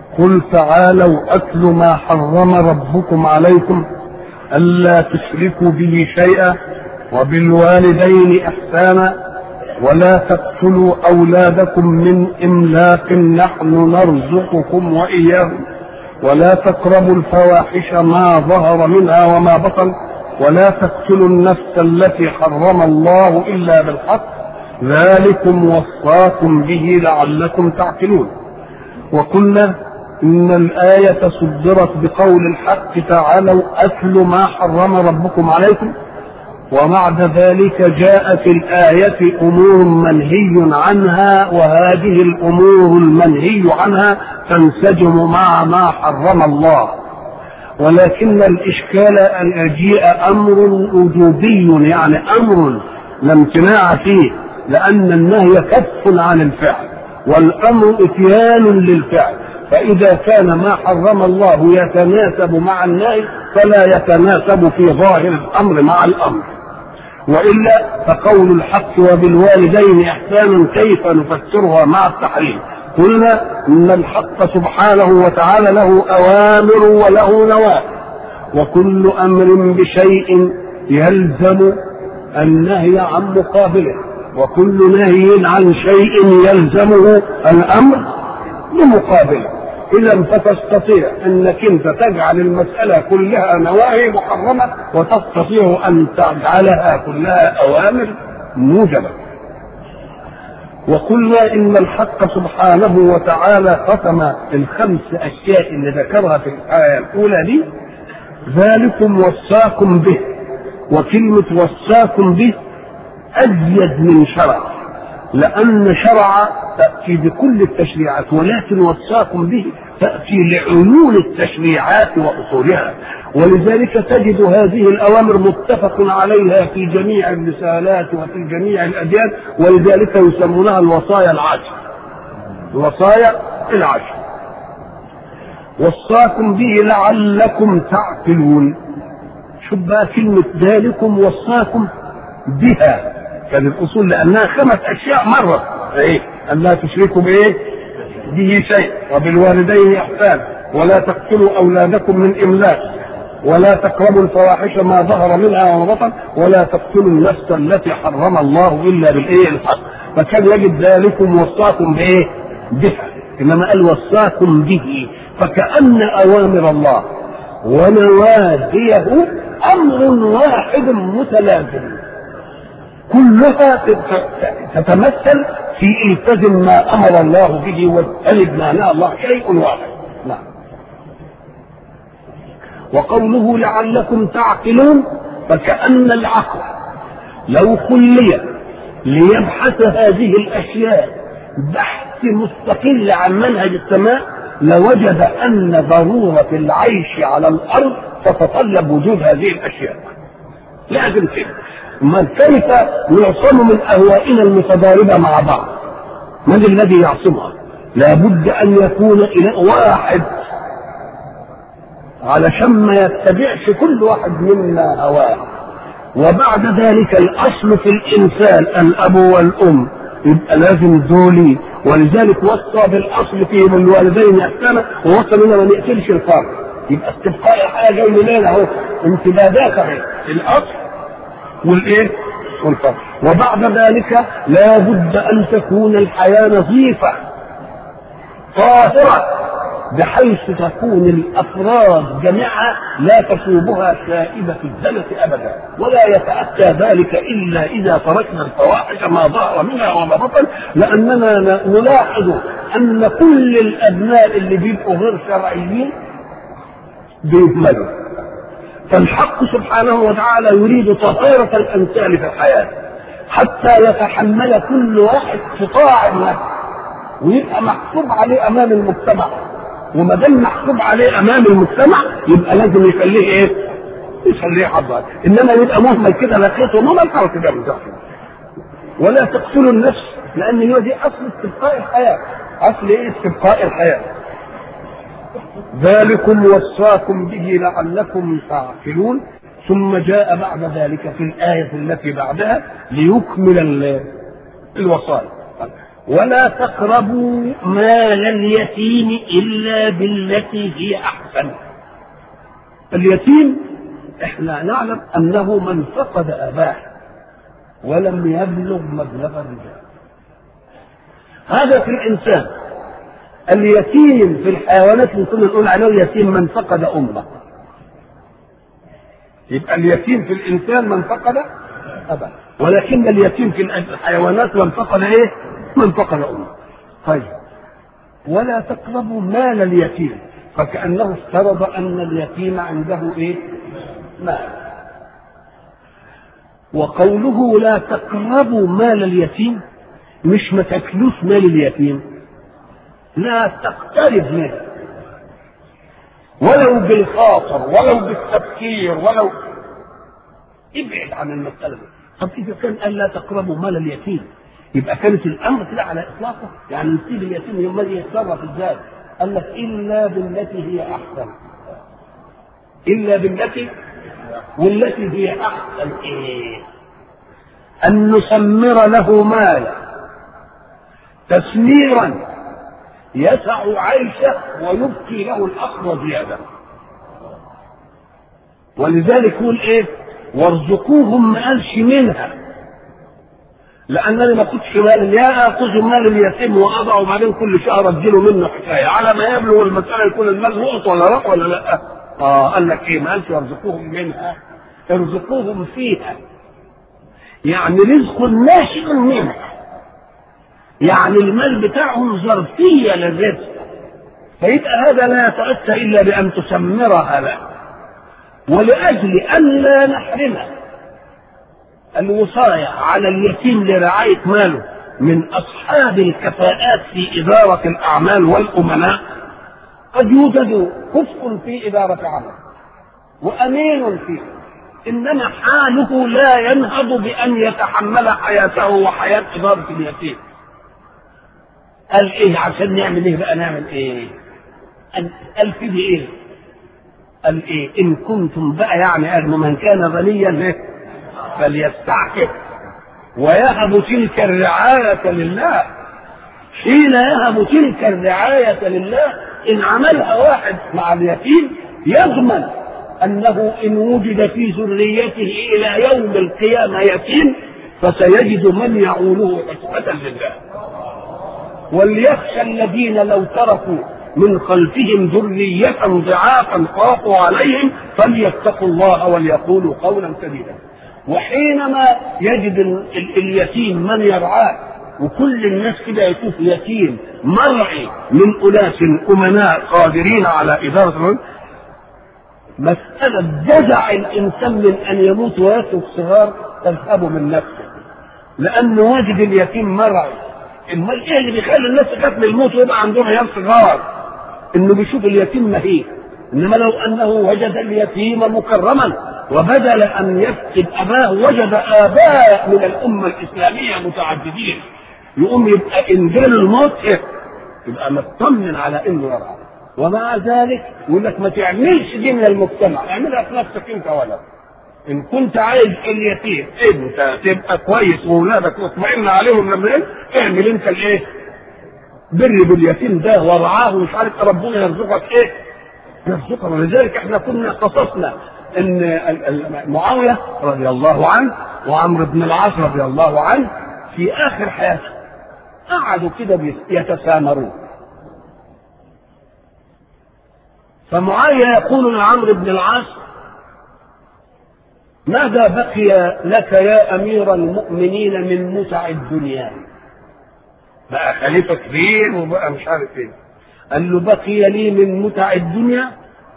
قل تعالوا أتل ما حرم ربكم عليكم ألا تشركوا به شيئا وبالوالدين إحسانا ولا تقتلوا أولادكم من إملاق نحن نرزقكم وإياهم ولا تقربوا الفواحش ما ظهر منها وما بطن ولا تقتلوا النفس التي حرم الله إلا بالحق ذلكم وصاكم به لعلكم تعقلون وقلنا إن الآية صدرت بقول الحق تعالوا أتل ما حرم ربكم عليكم وبعد ذلك جاء في الآية أمور منهي عنها وهذه الأمور المنهي عنها تنسجم مع ما حرم الله ولكن الإشكال أن يجيء أمر وجوبي يعني أمر لا امتناع فيه لأن النهي كف عن الفعل والأمر إتيان للفعل فإذا كان ما حرم الله يتناسب مع النهي فلا يتناسب في ظاهر الأمر مع الأمر والا فقول الحق وبالوالدين احسانا كيف نفسرها مع التحريم قلنا ان الحق سبحانه وتعالى له اوامر وله نواهي وكل امر بشيء يلزم النهي عن مقابله وكل نهي عن شيء يلزمه الامر بمقابله اذا فتستطيع انك انت تجعل المساله كلها نواهي محرمه وتستطيع ان تجعلها كلها اوامر موجبه وقلنا ان الحق سبحانه وتعالى ختم الخمس اشياء اللي ذكرها في الايه الاولى دي ذلكم وصاكم به وكلمه وصاكم به ازيد من شرع لأن شرع تأتي بكل التشريعات ولكن وصاكم به تأتي لعيون التشريعات وأصولها ولذلك تجد هذه الأوامر متفق عليها في جميع الرسالات وفي جميع الأديان ولذلك يسمونها الوصايا العشر الوصايا العشر وصاكم به لعلكم تعقلون شوف بقى كلمة ذلكم وصاكم بها كان الاصول لانها خمس اشياء مره ايه ان لا تشركوا بايه به شيء وبالوالدين احسان ولا تقتلوا اولادكم من املاك ولا تقربوا الفواحش ما ظهر منها وما بطن ولا تقتلوا النفس التي حرم الله الا بالايه الحق فكان يجب ذلكم وصاكم بايه بها انما قال وصاكم به فكأن اوامر الله ونواهيه امر واحد متلازم كلها تتمثل في التزم ما امر الله به واجتنب ما نهى الله شيء واحد نعم وقوله لعلكم تعقلون فكأن العقل لو خلي ليبحث هذه الاشياء بحث مستقل عن منهج السماء لوجد ان ضروره العيش على الارض تتطلب وجود هذه الاشياء لازم كده ما كيف نعصم من اهوائنا المتضاربه مع بعض من الذي يعصمها لابد ان يكون إله واحد علشان ما يتبعش كل واحد منا هواه وبعد ذلك الاصل في الانسان الاب والام يبقى لازم دولي ولذلك وصى بالاصل فيهم الوالدين احسانا ووصى لنا ما نقتلش الفرد يبقى استبقاء الحياه جاي منين اهو امتدادات اهي الاصل والايه والفرد وبعد ذلك لا بد ان تكون الحياه نظيفه طاهره بحيث تكون الافراد جميعا لا تصيبها شائبه الزلة ابدا ولا يتاتى ذلك الا اذا تركنا الفواحش ما ظهر منها وما بطن لاننا نلاحظ ان كل الابناء اللي بيبقوا غير شرعيين بيهملوا فالحق سبحانه وتعالى يريد طهارة الأمثال في الحياة حتى يتحمل كل واحد قطاع النفس ويبقى محسوب عليه أمام المجتمع وما دام محسوب عليه أمام المجتمع يبقى لازم يخليه إيه؟ يخليه حضر إنما يبقى مهمل كده لقيته ما ملحق كده ولا تقتلوا النفس لأن هي دي أصل استبقاء الحياة أصل إيه استبقاء الحياة ذلكم وصاكم به لعلكم تعقلون ثم جاء بعد ذلك في الآية التي بعدها ليكمل الوصايا ولا تقربوا مال اليتيم إلا بالتي هي أحسن اليتيم احنا نعلم أنه من فقد أباه ولم يبلغ مبلغ الرجال هذا في الإنسان اليتيم في الحيوانات اللي كنا نقول عليه يتيم من فقد أمه يبقى اليتيم في الإنسان من فقد أباه ولكن اليتيم في الحيوانات من فقد إيه؟ من فقد أمه طيب ولا تقربوا مال اليتيم فكأنه افترض أن اليتيم عنده إيه؟ مال وقوله لا تقربوا مال اليتيم مش ما تاكلوش مال اليتيم لا تقترب منه ولو بالخاطر ولو بالتفكير ولو ابعد عن المسألة دي طب إذا كان قال لا تقربوا مال اليتيم يبقى كانت الأمر كده على إطلاقه يعني نسيب اليتيم يوم يتصرف إزاي قال لك إلا بالتي هي أحسن إلا بالتي والتي هي أحسن إيه أن نسمر له مالا تسميرا يسع عيشه ويبقي له الأخر زيادة ولذلك يقول إيه وارزقوهم ما قالش منها لأنني ما كنتش مال يا آخذ مال اليتيم وأضعه وبعدين كل شهر أديله منه حكاية على ما يبلغ المسألة يكون المال نقط ولا لا ولا لا آه قال لك إيه ما قالش وارزقوهم منها ارزقوهم فيها يعني رزق ناشئ منها يعني المال بتاعهم ظرفية للرزق فيبقى هذا لا يتأتى إلا بأن تسمرها له ولأجل أن لا نحرم الوصاية على اليتيم لرعاية ماله من أصحاب الكفاءات في إدارة الأعمال والأمناء قد يوجد كفء في إدارة عمل وأمين فيه إنما حاله لا ينهض بأن يتحمل حياته وحياة إدارة اليتيم قال إيه عشان نعمل إيه بقى نعمل إيه قال في إيه قال إيه إن كنتم بقى يعني أغنى من كان غنيا إيه فليستعفف ويهب تلك الرعاية لله حين يهب تلك الرعاية لله إن عملها واحد مع اليتيم يضمن أنه إن وجد في ذريته إلى يوم القيامة يتيم فسيجد من يعوله حسبة لله وليخشى الذين لو تركوا من خلفهم ذرية ضعافا خافوا عليهم فليتقوا الله وليقولوا قولا سديدا وحينما يجد اليتيم من يرعاه وكل الناس كده يشوف يتيم مرعي من أناس أمناء قادرين على إدارة الرجل مسألة جزع الإنسان من أن يموت ويترك صغار تذهب من نفسه لأنه واجد اليتيم مرعي امال ايه اللي بيخلي الناس تخاف من الموت ويبقى عندهم عيال صغار انه بيشوف اليتيم مهين انما لو انه وجد اليتيم مكرما وبدل ان يفقد اباه وجد اباء من الامه الاسلاميه متعددين يقوم يبقى ان جاله الموت إيه؟ يبقى مطمن على انه يرعى ومع ذلك يقول لك ما تعملش دي من المجتمع اعملها في نفسك انت ولد ان كنت عايز اليتيم انت تبقى كويس واولادك مطمئن عليهم لما إيه؟ اعمل انت الايه بر باليتيم ده ورعاه ومش عارف ربنا يرزقك ايه يرزقك ولذلك احنا كنا قصصنا ان معاويه رضي الله عنه وعمرو بن العاص رضي الله عنه في اخر حياته قعدوا كده يتسامرون فمعاويه يقول لعمرو بن العاص ماذا بقي لك يا امير المؤمنين من متع الدنيا بقى خليفه كبير وبقى مش عارف ايه قال له بقي لي من متع الدنيا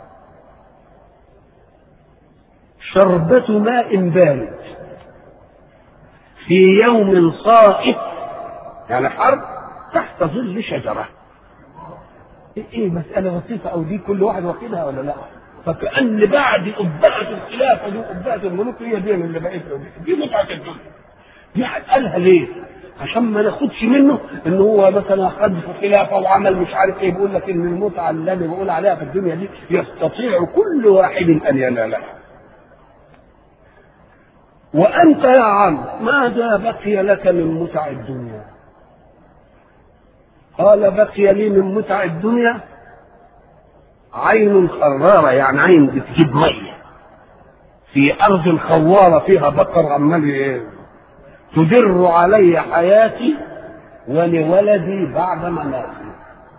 شربة ماء بارد في يوم صائف يعني حرب تحت ظل شجرة ايه مسألة بسيطة او دي كل واحد واخدها ولا لا فكأن بعد أبهة الخلافة دي أبهة الملوك هي دي اللي بقيت دي متعة الدنيا دي قالها ليه؟ عشان ما ناخدش منه ان هو مثلا خد في خلافه وعمل مش عارف ايه بيقول لك ان المتعه اللي انا بقول عليها في الدنيا دي يستطيع كل واحد ان ينالها. وانت يا عم ماذا بقي لك من متع الدنيا؟ قال بقي لي من متع الدنيا عين خرارة يعني عين بتجيب مية في أرض خوارة فيها بقر عمال تدر علي حياتي ولولدي بعد مماتي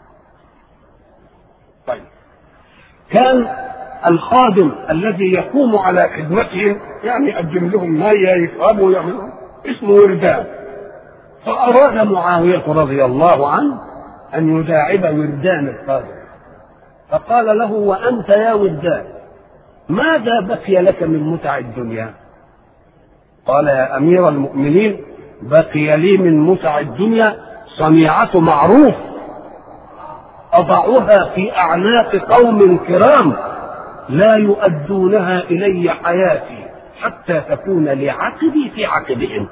طيب كان الخادم الذي يقوم على خدمتهم يعني يقدم لهم مية يشربوا يعملوا اسمه وردان فأراد معاوية رضي الله عنه أن يداعب وردان الخادم فقال له وأنت يا وردان ماذا بقي لك من متع الدنيا قال يا أمير المؤمنين بقي لي من متع الدنيا صنيعة معروف أضعها في أعناق قوم كرام لا يؤدونها إلي حياتي حتى تكون لعقبي في عقبهم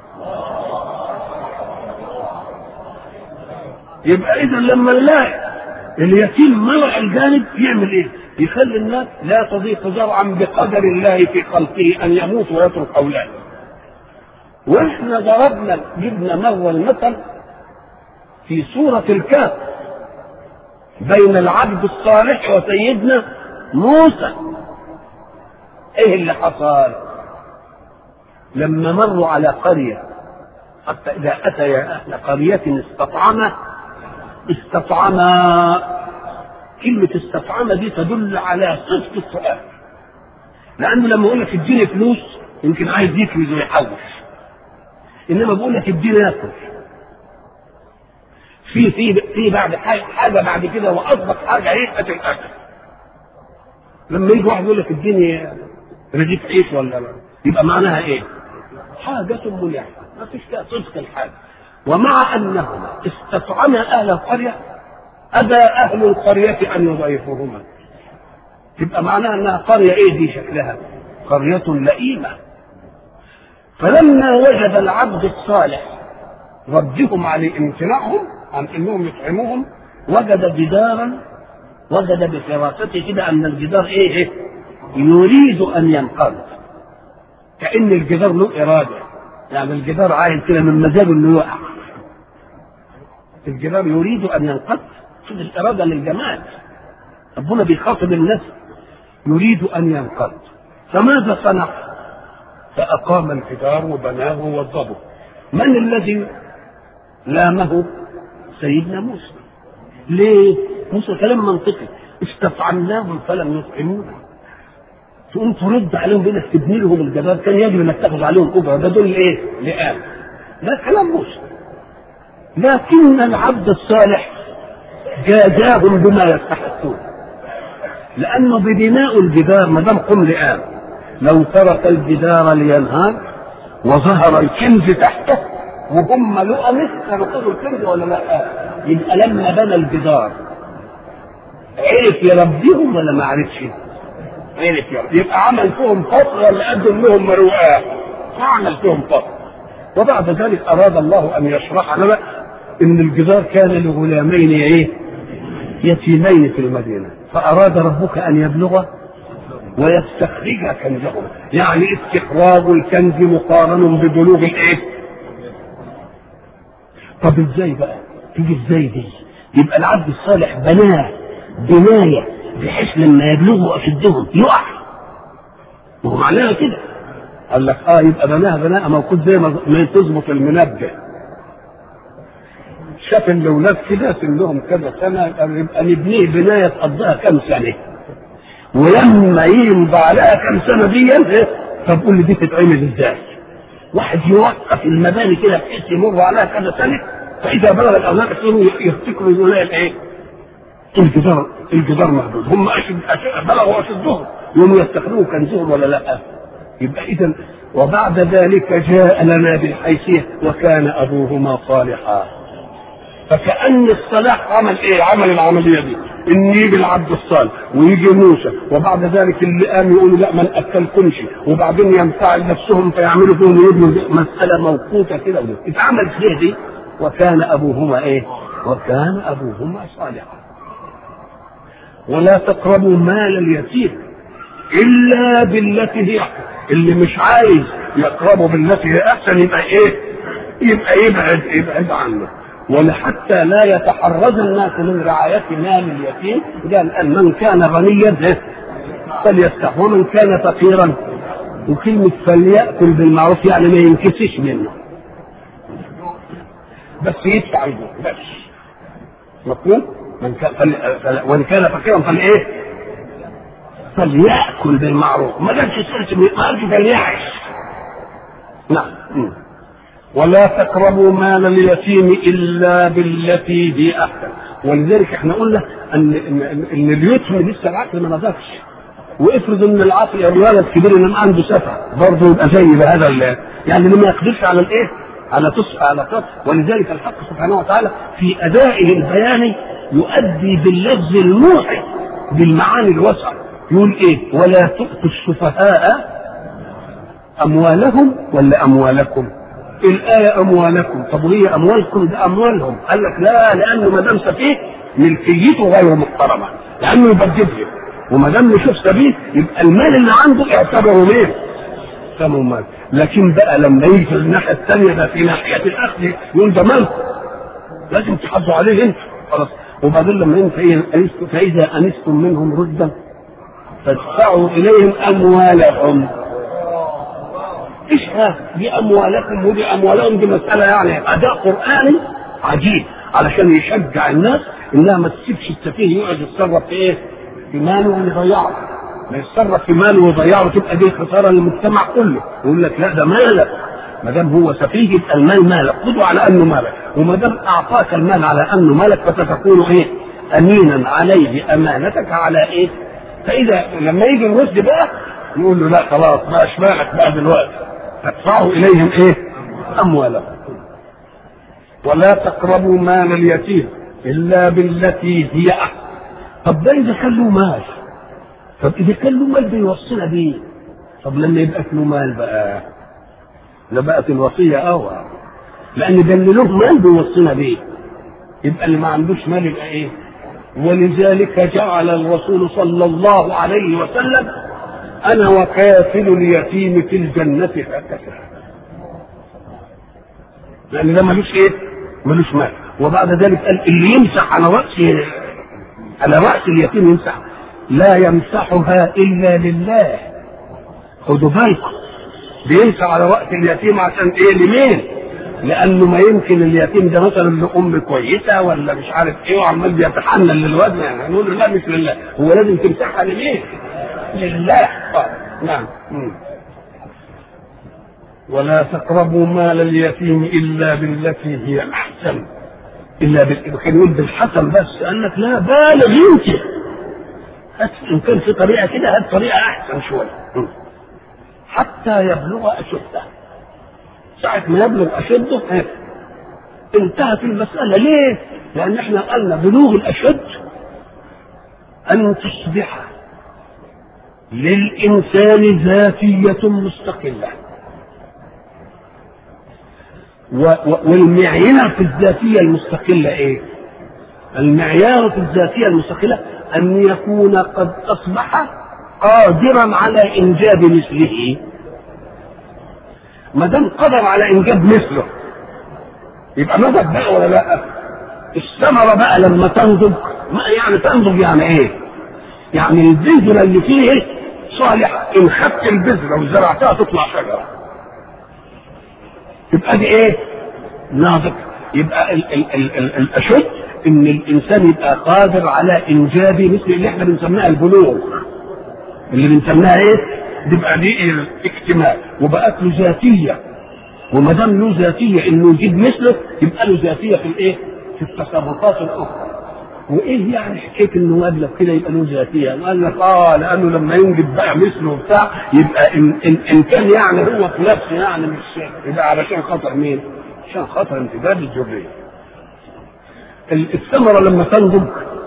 يبقى إذا لما نلاقي اليتيم ملع الجانب يعمل إيه؟ يخلي الناس لا تضيق زرعا بقدر الله في خلقه أن يموت ويترك أولاده واحنا ضربنا جبنا مره المثل في سوره الكهف بين العبد الصالح وسيدنا موسى ايه اللي حصل لما مروا على قريه حتى اذا اتيا اهل قريه استطعما استطعما كلمة استطعما دي تدل على صدق السؤال لأنه لما يقول لك اديني فلوس يمكن عايز يفرز ويحوش انما بقول لك اديني اكل في في في بعد حاجه, حاجة بعد كده واصبح حاجه ايه الاكل لما يجي واحد يقول لك اديني رغيف عيش ولا لا يبقى معناها ايه؟ حاجة ملحة ما فيش فيها صدق الحاجة ومع انهما استطعما اهل القرية ابى اهل القرية ان يضيفوهما تبقى معناها انها قرية ايه دي شكلها؟ قرية لئيمة فلما وجد العبد الصالح ردهم على امتناعهم عن انهم يطعموهم وجد جدارا وجد بفراسته كده ان الجدار ايه, إيه؟ يريد ان ينقض كان الجدار له اراده يعني الجدار عايز كده من مزاجه انه يقع الجدار يريد ان ينقض شوف الاراده للجمال ربنا بيخاطب الناس يريد ان ينقض فماذا صنع؟ فأقام الجدار وبناه ووضبه من الذي لامه سيدنا موسى ليه موسى كلام منطقي استطعمناهم فلم يطعمونا تقوم ترد عليهم بانك تبني لهم الجدار كان يجب انك تاخذ عليهم اجره ده دول ايه؟ لئام ده كلام موسى لكن العبد الصالح جازاهم بما يستحقون لانه ببناء الجدار ما دام قم لئام لو ترك الجدار لينهار وظهر الكنز تحته وهم لؤمه كانوا خدوا الكنز ولا لا؟ يبقى لما بنى الجدار عرف يربيهم ولا ما عرفش؟ عرف يربي يبقى عمل فيهم فصل ولا قدم لهم مروءات؟ عمل فيهم فصل وبعد ذلك اراد الله ان يشرح لنا ان الجدار كان لغلامين ايه؟ يتيمين في المدينه فاراد ربك ان يبلغ ويستخرج كنزهم يعني استخراج الكنز مقارن ببلوغ الايه طب ازاي بقى تيجي ازاي دي يبقى العبد الصالح بناه بناية بحيث لما يبلغوا أشدهم يقع وهو معناها كده قال لك اه يبقى بناها بناء موقوت زي ما تظبط المنبه شاف الاولاد كده سنهم كذا سنه يبقى نبنيه بنايه تقضيها كام سنه ولما يمضى عليها كام سنه دي طب قول لي دي تتعمل ازاي؟ واحد يوقف المباني كده بحيث يمر عليها كذا سنه فاذا بلغ الاولاد يصيروا يفتكروا يقولوا ايه؟ الجدار الجدار مهدود هم أشد أشد بلغوا اشدهم يوم يستخدموا كنزهم ولا لا؟ يبقى اذا وبعد ذلك جاء لنا بالحيثيه وكان ابوهما صالحا فكأن الصلاح عمل ايه؟ عمل العمليه دي ان يجي العبد الصالح ويجي موسى وبعد ذلك اللي قام يقولوا لا ما ناكلكمش وبعدين ينفعل نفسهم فيعملوا فيهم يبنوا مساله موقوته كده اتعمل فيه دي وكان ابوهما ايه؟ وكان ابوهما صالحا ولا تقربوا مال اليتيم الا بالتي هي اللي مش عايز يقربه بالتي هي احسن يبقى ايه؟ يبقى يبعد يبعد عنه ولحتى لا يتحرز الناس من رعاية مال اليتيم قال أن من كان غنيا فليفتح ومن كان فقيرا وكلمة فليأكل بالمعروف يعني ما ينكسش منه بس يدفع الجوع بس مفهوم؟ من كان فل... فل... وان كان فقيرا فالايه؟ فليأكل بالمعروف ما قالش ما قالش فليعش نعم م. ولا تقربوا مال اليتيم الا بالتي هي احسن ولذلك احنا قلنا ان ان, إن اليتيم لسه العقل ما نضجش وافرض ان العقل الولد كبير ان عنده سفه برضه يبقى زي بهذا يعني اللي ما يقدرش على الايه؟ على تصف على تصف ولذلك الحق سبحانه وتعالى في ادائه البياني يؤدي باللفظ الموحي بالمعاني الواسعه يقول ايه؟ ولا تؤتوا السفهاء اموالهم ولا اموالكم؟ الآية أموالكم، طب وهي أموالكم ده أموالهم، قال لك لا لأنه ما دام سفيه ملكيته غير محترمة، لأنه يبددها، وما دام نشوف سفيه يبقى المال اللي عنده اعتبره مين؟ احسنوا مال لكن بقى لما يجي في الناحيه الثانيه ده في ناحيه الاخذ يقول ده مالكم لازم تحافظوا عليه انت خلاص وبعدين لما انت فاذا انستم منهم رشدا فادفعوا اليهم اموالهم ايش هذا؟ دي اموالكم ودي اموالهم دي مساله يعني اداء قراني عجيب علشان يشجع الناس انها ما تسيبش السفيه يقعد يتصرف في ايه؟ في ماله ويضيعه ما يتصرف في ماله ويضيعه تبقى دي خساره للمجتمع كله يقول لك لا ده مالك ما دام هو سفيه يبقى المال مالك خده على انه مالك وما دام اعطاك المال على انه مالك فستكون ايه؟ امينا عليه امانتك على ايه؟ فاذا لما يجي الرشد بقى يقول له لا خلاص بقى مالك بقى دلوقتي تدفعوا اليهم ايه؟ اموالهم ولا تقربوا مال اليتيم الا بالتي هي احسن طب ده اذا كان له مال طب اذا كان له مال بيوصينا بيه طب لما يبقى له مال بقى لبقت الوصيه اوعى لان ده اللي له مال بيوصينا بيه يبقى اللي ما عندوش مال يبقى ايه ولذلك جعل الرسول صلى الله عليه وسلم انا وكافل اليتيم في الجنه هكذا لان ده ملوش ايه ملوش مال وبعد ذلك قال اللي يمسح على راس على راس اليتيم يمسح لا يمسحها الا لله خدوا بالكم بيمسح على راس اليتيم عشان ايه لمين لانه ما يمكن اليتيم ده مثلا له ام كويسه ولا مش عارف ايه وعمال بيتحنن للواد يعني نقول له لا مش لله هو لازم تمسحها لمين لله نعم ولا تقربوا مال اليتيم الا بالتي هي احسن الا بال... كان يقول بالحسن بس قال لك لا بالغ انت هات ان كان في طريقه كده هات طريقه احسن شويه حتى يبلغ اشده ساعة ما يبلغ أشده انتهت المسألة ليه؟ لأن احنا قلنا بلوغ الأشد أن تصبح للإنسان ذاتية مستقلة و و والمعيار في الذاتية المستقلة إيه؟ المعيار في الذاتية المستقلة أن يكون قد أصبح قادرا على إنجاب مثله ما دام قدر على انجاب مثله يبقى نضج بقى ولا لا؟ الثمره بقى لما تنضج ما يعني تنضج يعني ايه؟ يعني البذره اللي فيه صالحه ان خدت البذره وزرعتها تطلع شجره. يبقى دي ايه؟ ناضج يبقى ال ال ال ال الاشد ان الانسان يبقى قادر على انجاب مثل اللي احنا بنسميها البلوغ اللي بنسميها ايه؟ تبقى دي الاكتمال وبقت له ذاتيه وما دام له ذاتيه انه يجيب مثله يبقى له ذاتيه في الايه؟ في التصرفات الاخرى. وايه يعني حكايه انه قال كده يبقى له ذاتيه؟ قال لك اه لانه لما ينجب بقى مثله وبتاع يبقى ان, إن, إن كان يعني هو في نفسه يعني مش يبقى علشان خاطر مين؟ عشان خاطر امتداد الذريه. الثمره لما تنضج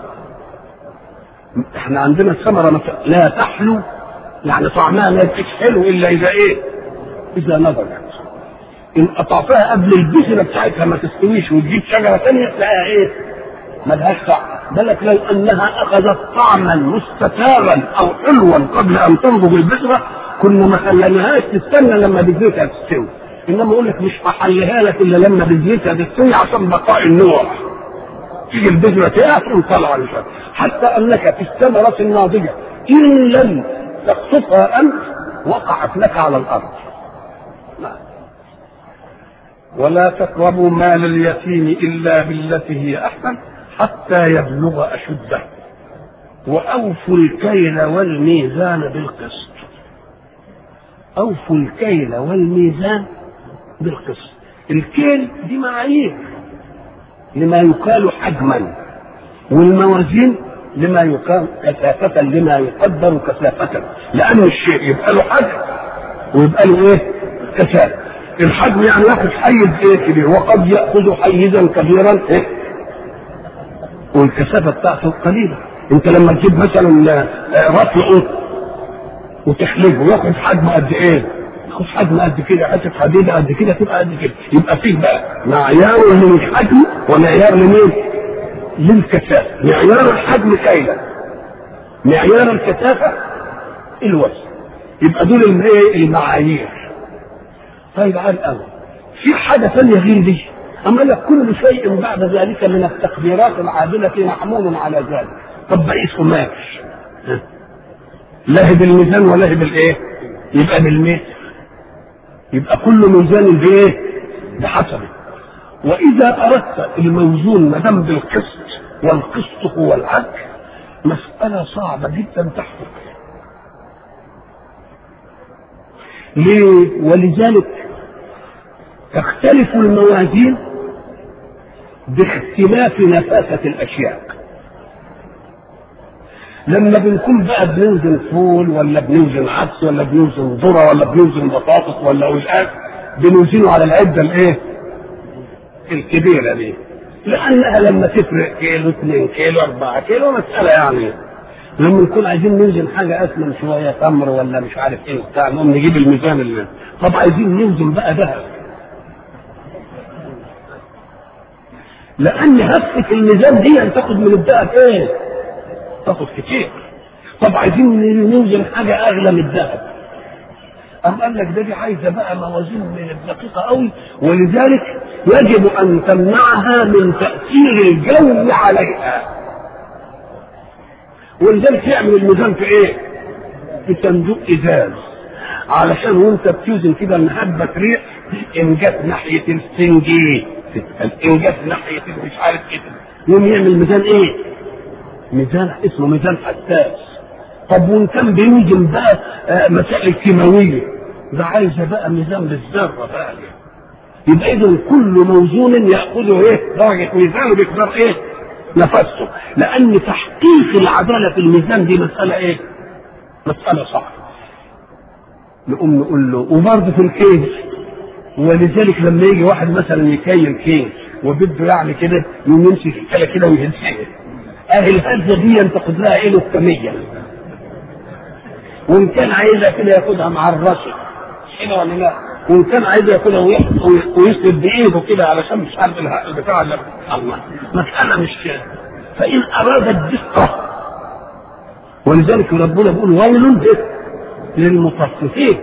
احنا عندنا الثمره لا تحلو يعني طعمها ما يبقاش حلو الا اذا ايه؟ اذا نضجت. ان قطعتها قبل البذره بتاعتها ما تستويش وتجيب شجره ثانيه تلاقيها ايه؟ ملهاش طعم، بالك لو انها اخذت طعما مستتابا او حلوا قبل ان تنضج البذره كنا ما خليناهاش تستنى لما بذرتها تستوي. انما اقول لك مش هحلها لك الا لما بذرتها تستوي عشان بقاء النوع تيجي البذره تقف وتطلع الفرق حتى انك في الثمره الناضجه ان لم تقصفها انت وقعت لك على الارض ولا تقربوا مال اليتيم الا بالتي هي احسن حتى يبلغ اشده واوفوا الكيل والميزان بالقسط اوفوا الكيل والميزان بالقسط الكيل دي معايير لما يقال حجما والموازين لما يقال كثافة لما يقدر كثافة لأن الشيء يبقى له حجم ويبقى له إيه؟ كثافة الحجم يعني ياخذ حيز إيه كبير وقد يأخذ حيزا كبيرا إيه؟ والكثافة بتاعته قليلة أنت لما تجيب مثلا رطل قط وتحلبه ياخذ حجم قد إيه؟ ياخذ حجم قد كده حته حديده قد كده تبقى قد كده يبقى فيه بقى معيار للحجم ومعيار لمين؟ للكثافه معيار الحجم كيلا معيار الكثافه الوزن يبقى دول المعايير طيب على الاول في حاجه ثانيه غير دي اما لك كل شيء بعد ذلك من التقديرات العادله محمول على ذلك طب بقيس قماش لا هي بالميزان ولا هي بالايه؟ يبقى بالمتر يبقى كل ميزان بايه؟ بحسبه واذا اردت الموزون ما دام بالقسط والقسط هو العدل مساله صعبه جدا تحقق ليه؟ ولذلك تختلف الموازين باختلاف نفاسة الأشياء لما بنكون بقى بنوزن فول ولا بنوزن عدس ولا بنوزن ذره ولا بنوزن بطاطس ولا وزقات بنوزنه على العده الايه؟ الكبيره دي لانها لما تفرق كيلو 2 كيلو 4 كيلو مساله يعني لما نكون عايزين نوزن حاجه اسمن شويه تمر ولا مش عارف ايه وبتاع نقوم نجيب الميزان اللي طب عايزين نوزن بقى ذهب لان هفه الميزان دي تاخد من الذهب ايه؟ تاخد كتير طب عايزين نوزن حاجه اغلى من الذهب أم قال لك ده دي عايزه بقى موازين من الدقيقه قوي ولذلك يجب ان تمنعها من تاثير الجو عليها ولذلك يعمل الميزان في ايه؟ في صندوق ازاز علشان وانت بتوزن كده ان هبه ريح ان جت ناحيه السنجي ان جت ناحيه مش عارف ايه يقوم يعمل ميزان ايه؟ ميزان اسمه ميزان حساس طب وان كان بيوزن بقى آه مسائل كيماويه ده عايزه بقى ميزان بالذره بقى يبقى اذا كل موزون ياخذه ايه درجه ميزانه بيقدر ايه نفسه لان تحقيق العداله في الميزان دي مساله ايه مساله صعبه نقوم نقول له وبرضه في الكيس ولذلك لما يجي واحد مثلا يكيل كيس وبده يعني كده يقوم يمسك الكلى كده ويهزها اهي الهزه دي تاخد لها ايه الكميه وان كان عايزها كده ياخدها مع الرشد كده ولا لا وان كان عايز ياخدها ويسند بايده كده علشان مش عارف الهقل بتاع الله مساله مش كده فان اراد الدقه ولذلك ربنا بيقول ويل للمطففين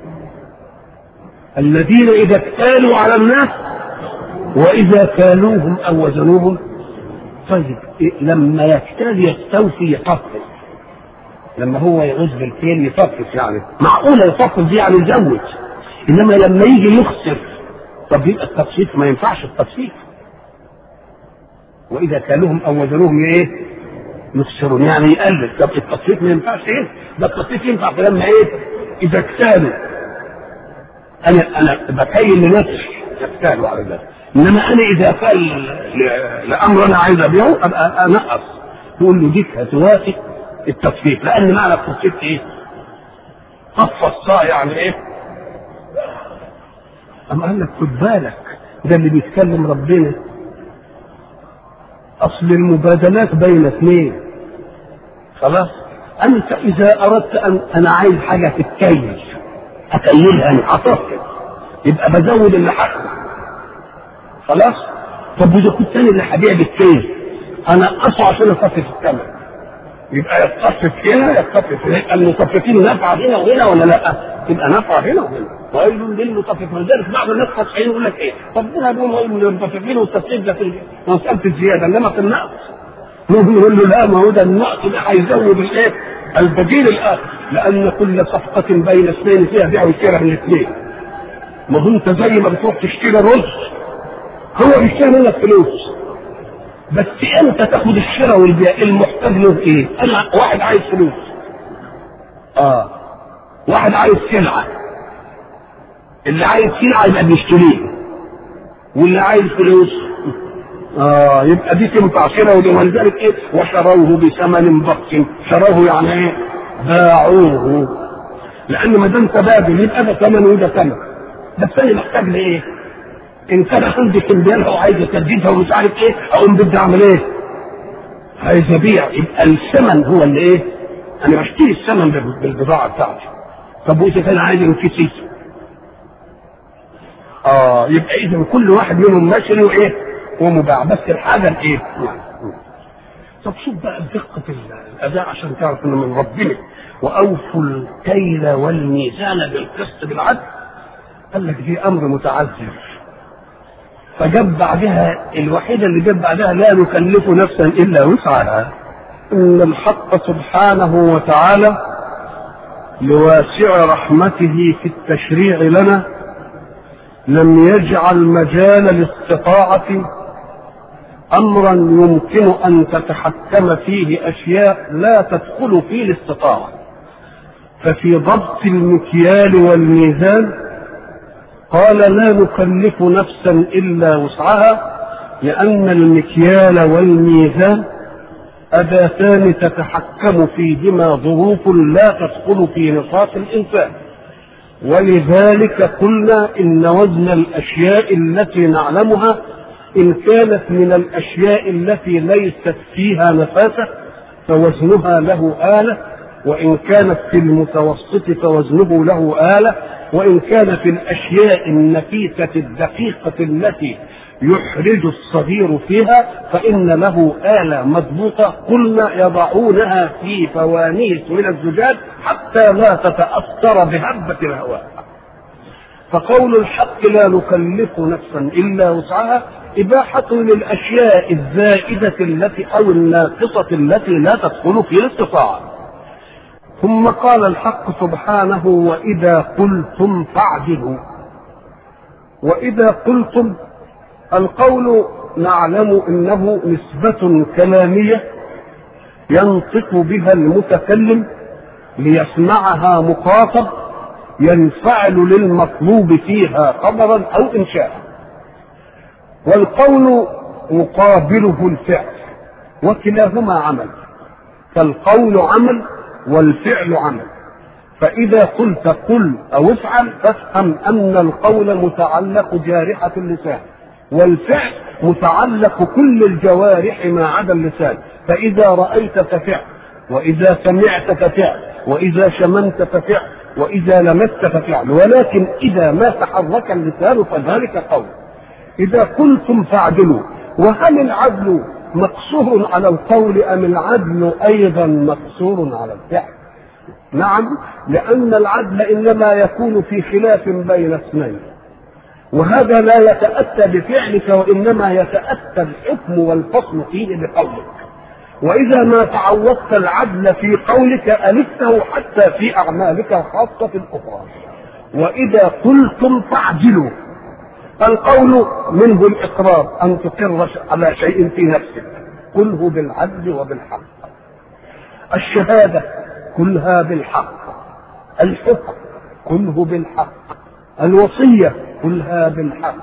الذين اذا اكتالوا على الناس واذا كالوهم او وزنوهم طيب لما يكتال يستوفي يطفف لما هو يعوز بالكيل يطفف يعني معقولة يطفف دي يعني يزود انما لما يجي يخسر طب يبقى التطفيف ما ينفعش التطفيف واذا كالوهم او وزنوهم ايه يخسرون يعني يقلل طب التطفيف ما ينفعش ايه ده التطفيف ينفع لما ايه اذا اكتالوا انا انا بكيل لنفسي يكتالوا على ذلك انما انا اذا قال لامر انا عايز ابيعه ابقى انقص تقول له ديك هتوافق التصفيف لان معنى التصفيف ايه؟ طف الصاع يعني ايه؟ اما قال لك خد بالك ده اللي بيتكلم ربنا اصل المبادلات بين اثنين خلاص انت اذا اردت ان انا عايز حاجه تتكيل اكيلها انا اطفل يبقى بزود اللي حقه خلاص طب واذا كنت انا اللي هبيع بالكيل انا اصع عشان اخفف الثمن يبقى يتصفف هنا يتصفف هنا المصففين نفع هنا وهنا ولا لا؟ تبقى نافعه هنا وهنا ويل للمطففين ولذلك بعض الناس تصحيحين يقول لك ايه طب هنا بيقول ويل للمطففين والتصحيح ده في مساله الزياده انما في النقص نقول يقول له لا ما هو ده النقص ده هيزود الايه؟ البديل الاخر لان كل صفقه بين اثنين فيها بيع وشراء من الاثنين ما هو انت زي ما بتروح تشتري رز هو بيشتري منك فلوس بس انت تاخد الشراء والبيع المحتاج له ايه؟ انا واحد عايز فلوس اه واحد عايز سلعه اللي عايز سلعه يبقى بيشتريها واللي عايز فلوس اه يبقى دي تنفع شراء ودي ولذلك ايه وشروه بثمن بخس شروه يعني ايه باعوه لان ما دام تبادل يبقى ده ثمن وده ثمن بس انا محتاج لايه؟ ان كان عندي كمبيالها وعايز اسددها ومش عارف ايه اقوم بدي اعمل ايه؟ عايز ابيع يبقى الثمن هو اللي ايه؟ انا بشتري الثمن بالبضاعه بتاعتي طب واذا كان عايز انكسي اه يبقى اذا كل واحد منهم مشري وايه؟ ومباع بس الحاجه الايه؟ طب شوف بقى دقة الأداء عشان تعرف إنه من ربنا وأوفوا الكيل والميزان بالقسط بالعدل قال لك دي أمر متعذر فجاب بعدها الوحيدة اللي جاب بعدها لا نكلف نفسا إلا وسعها إن الحق سبحانه وتعالى لواسع رحمته في التشريع لنا لم يجعل مجال الاستطاعة امرا يمكن ان تتحكم فيه اشياء لا تدخل في الاستطاعه ففي ضبط المكيال والميزان قال لا نكلف نفسا الا وسعها لان المكيال والميزان اداتان تتحكم فيهما ظروف لا تدخل في نطاق الانسان ولذلك قلنا ان وزن الاشياء التي نعلمها إن كانت من الأشياء التي ليست فيها نفاسة فوزنها له آلة وإن كانت في المتوسط فوزنه له آلة وإن كان في الأشياء النفيسة الدقيقة التي يحرج الصغير فيها فإن له آلة مضبوطة قلنا يضعونها في فوانيس من الزجاج حتى لا تتأثر بهبة الهواء فقول الحق لا نكلف نفسا إلا وسعها إباحة للأشياء الزائدة التي أو الناقصة التي لا تدخل في الاستطاعة ثم قال الحق سبحانه وإذا قلتم فاعدلوا وإذا قلتم القول نعلم أنه نسبة كلامية ينطق بها المتكلم ليسمعها مخاطب ينفعل للمطلوب فيها خبرا أو إنشاء والقول مقابله الفعل وكلاهما عمل فالقول عمل والفعل عمل فإذا قلت قل أو افعل فافهم أن القول متعلق جارحة اللسان والفعل متعلق كل الجوارح ما عدا اللسان فإذا رأيت ففعل وإذا سمعت ففعل وإذا شممت ففعل وإذا لمست ففعل ولكن إذا ما تحرك اللسان فذلك قول إذا قلتم فاعدلوا وهل العدل مقصور على القول أم العدل أيضا مقصور على الفعل نعم لأن العدل إنما يكون في خلاف بين اثنين وهذا لا يتأتى بفعلك وإنما يتأتى الحكم والفصل فيه بقولك وإذا ما تعودت العدل في قولك ألفته حتى في أعمالك الخاصة الأخرى وإذا قلتم فاعدلوا القول منه الإقرار أن تقر على شيء في نفسك قله بالعدل وبالحق الشهادة كلها بالحق الحكم كله بالحق الوصية كلها بالحق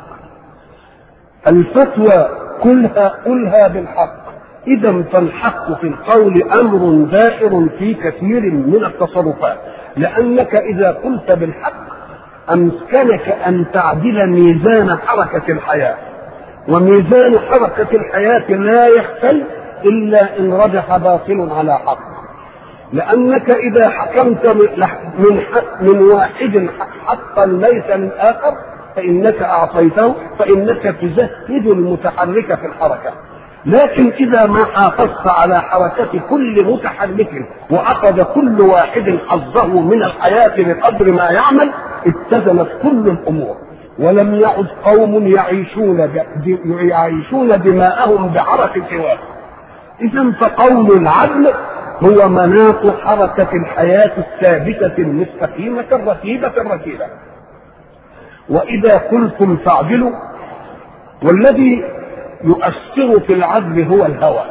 الفتوى كلها كلها بالحق إذا فالحق في القول أمر دائر في كثير من التصرفات لأنك إذا قلت بالحق أمكنك أن تعدل ميزان حركة الحياة وميزان حركة الحياة لا يختل إلا إن رجح باطل على حق لأنك إذا حكمت من من واحد حقا ليس للآخر فإنك أعطيته فإنك تزهد المتحرك في الحركة لكن إذا ما حافظت على حركة كل متحرك وأخذ كل واحد حظه من الحياة بقدر ما يعمل اتزنت كل الأمور ولم يعد قوم يعيشون يعيشون دماءهم بعرق سواه إذا فقول العدل هو مناط حركة الحياة الثابتة المستقيمة الرتيبة الرتيبة وإذا قلتم فاعدلوا والذي يؤثر في العدل هو الهوى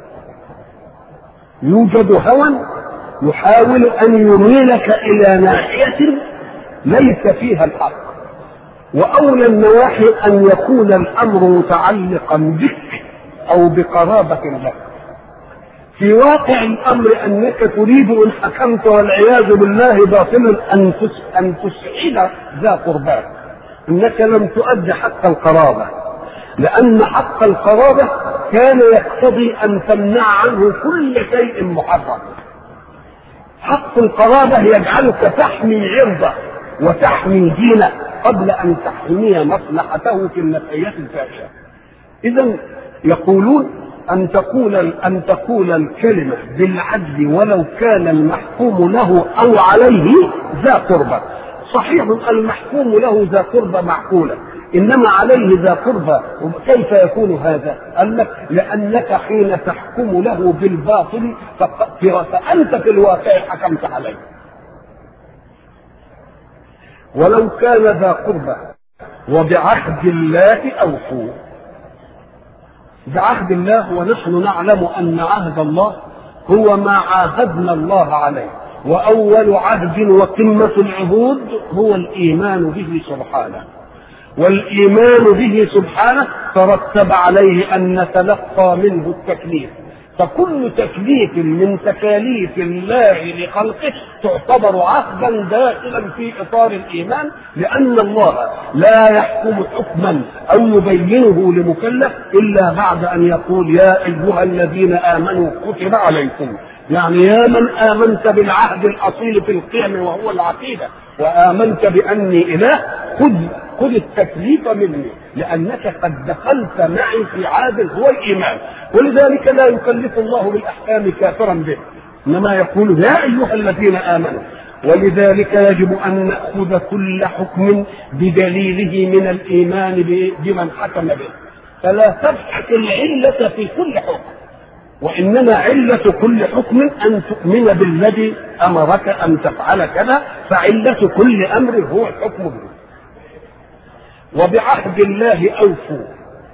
يوجد هوى يحاول أن يميلك إلى ناحية ليس فيها الحق وأولى النواحي أن يكون الأمر متعلقا بك أو بقرابة لك في واقع الامر انك تريد ان حكمت والعياذ بالله باطلا ان ان تسعد ذا قرباك انك لم تؤد حق القرابه لان حق القرابه كان يقتضي ان تمنع عنه كل شيء محرم حق القرابه يجعلك تحمي عرضه وتحمي دينه قبل ان تحمي مصلحته في النفعيه الفاحشه اذا يقولون أن تقول أن تقول الكلمة بالعدل ولو كان المحكوم له أو عليه ذا قربى صحيح المحكوم له ذا قربى معقولة إنما عليه ذا قربى كيف يكون هذا؟ قال لك لأنك حين تحكم له بالباطل فأنت في الواقع حكمت عليه ولو كان ذا قربى وبعهد الله أوفوا بعهد الله ونحن نعلم ان عهد الله هو ما عاهدنا الله عليه واول عهد وقمه العهود هو الايمان به سبحانه والايمان به سبحانه ترتب عليه ان نتلقى منه التكليف فكل تكليف من تكاليف الله لخلقه تعتبر عهدا داخلا في اطار الايمان لان الله لا يحكم حكما او يبينه لمكلف الا بعد ان يقول يا ايها الذين امنوا كتب عليكم يعني يا من امنت بالعهد الاصيل في القيم وهو العقيده وامنت باني اله خذ خذ التكليف مني لانك قد دخلت معي في عهد هو الايمان ولذلك لا يكلف الله بالاحكام كافرا به انما يقول يا ايها الذين امنوا ولذلك يجب ان ناخذ كل حكم بدليله من الايمان بمن حكم به فلا تبحث العله في كل حكم وانما عله كل حكم ان تؤمن بالذي امرك ان تفعل كذا فعله كل امر هو الحكم به وبعهد الله اوفوا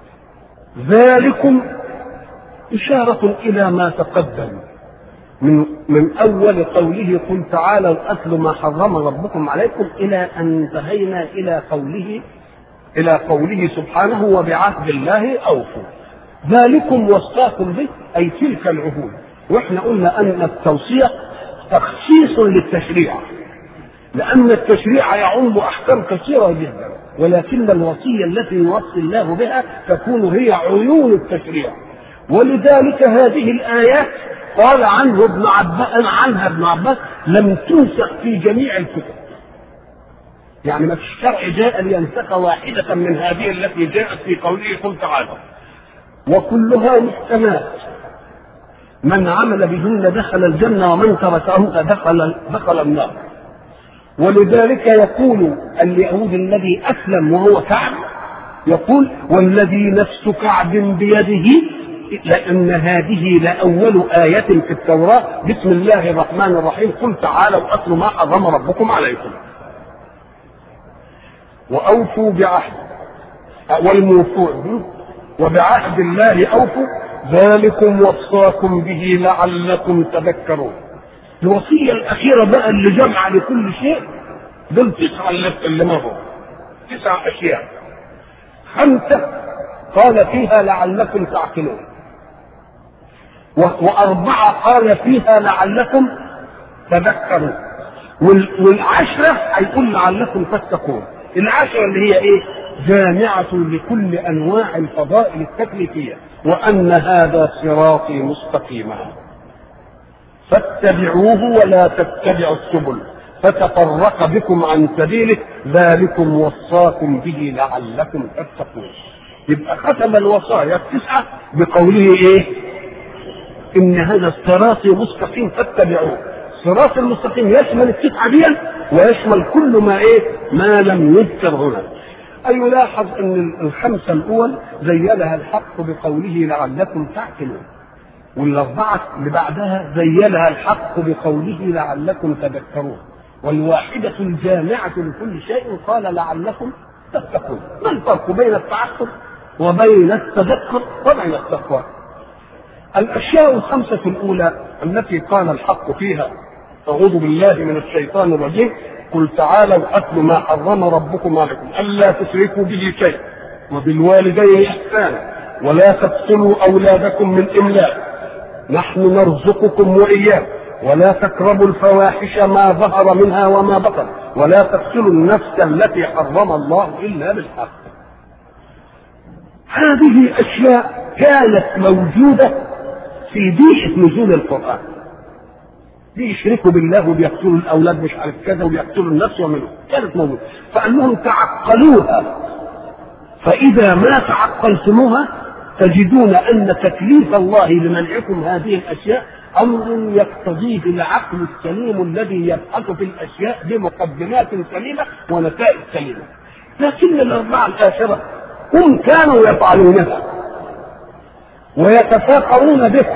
ذلكم اشاره الى ما تقدم من من اول قوله قل تعالوا اتل ما حرم ربكم عليكم الى ان انتهينا الى قوله الى قوله سبحانه وبعهد الله اوفوا ذلكم وصاكم به اي تلك العهود واحنا قلنا ان التوصيه تخصيص للتشريع لان التشريع يعم احكام كثيره جدا ولكن الوصيه التي يوصي الله بها تكون هي عيون التشريع ولذلك هذه الايات قال عنه ابن عباس عنها ابن عباس لم تنسخ في جميع الكتب يعني ما فيش شرع جاء لينسخ واحدة من هذه التي جاءت في قوله قل تعالى وكلها محكمات من عمل بهن دخل الجنة ومن تركهن دخل دخل النار ولذلك يقول اليهود الذي أسلم وهو كعب يقول والذي نفس كعب بيده لأن هذه لأول آية في التوراة بسم الله الرحمن الرحيم قل تعالوا أتلوا ما حرم ربكم عليكم وأوفوا بعهد والموفون وبعهد الله أوفوا ذلكم وصاكم به لعلكم تذكرون الوصية الأخيرة بقى اللي جمع لكل شيء دول تسعة اللي مروا تسع أشياء خمسة قال فيها لعلكم تعقلون وأربعة قال فيها لعلكم تذكرون والعشرة هيقول لعلكم تتقون العشرة اللي هي ايه جامعة لكل أنواع الفضائل التكليفية وأن هذا صراطي مستقيما فاتبعوه ولا تتبعوا السبل فتفرق بكم عن سبيله ذلكم وصاكم به لعلكم تتقون يبقى ختم الوصايا التسعة بقوله ايه ان هذا الصراط مستقيم فاتبعوه الصراط المستقيم يشمل التسعة دي ويشمل كل ما ايه ما لم يذكر هنا أي يلاحظ أن الخمسة الأول زينها الحق بقوله لعلكم تعقلون والأربعة اللي بعدها زينها الحق بقوله لعلكم تذكرون والواحدة الجامعة لكل شيء قال لعلكم تتقون ما الفرق بين التعقل وبين التذكر وبين التقوى الأشياء الخمسة الأولى التي قال الحق فيها أعوذ بالله من الشيطان الرجيم قل تعالوا أتل ما حرم ربكم عليكم ألا تشركوا به شيئا وبالوالدين إحسانا ولا تقتلوا أولادكم من إملاق نحن نرزقكم وإياكم ولا تقربوا الفواحش ما ظهر منها وما بطن ولا تقتلوا النفس التي حرم الله إلا بالحق هذه أشياء كانت موجودة في بيئة نزول القرآن بيشركوا بالله وبيقتلوا الاولاد مش عارف كذا وبيقتلوا النفس ومنه كانت موجوده فانهم تعقلوها فاذا ما تعقلتموها تجدون ان تكليف الله لمنعكم هذه الاشياء امر يقتضيه العقل السليم الذي يبحث في الاشياء بمقدمات سليمه ونتائج سليمه لكن الاربعه الاخره هم كانوا يفعلونها ويتفاخرون بها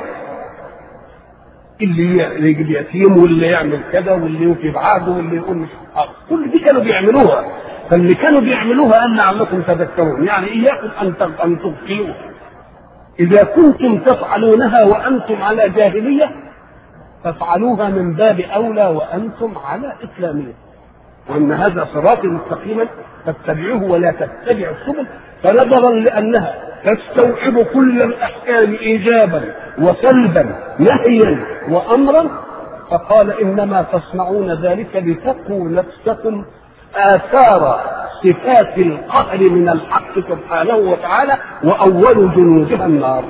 اللي يجيب يتيم واللي يعمل كذا واللي يوفي بعهده واللي يقول مش كل دي كانوا بيعملوها فاللي كانوا بيعملوها ان لعلكم تذكرون يعني اياكم ان ان تبطلوها اذا كنتم تفعلونها وانتم على جاهليه فافعلوها من باب اولى وانتم على اسلاميه وان هذا صراطي مستقيما فاتبعوه ولا تتبعوا السبل فنظرا لانها تستوعب كل الاحكام ايجابا وسلبا نهيا وامرا فقال انما تصنعون ذلك لتقوا نفسكم اثار صفات القهر من الحق سبحانه وتعالى واول جنودها النار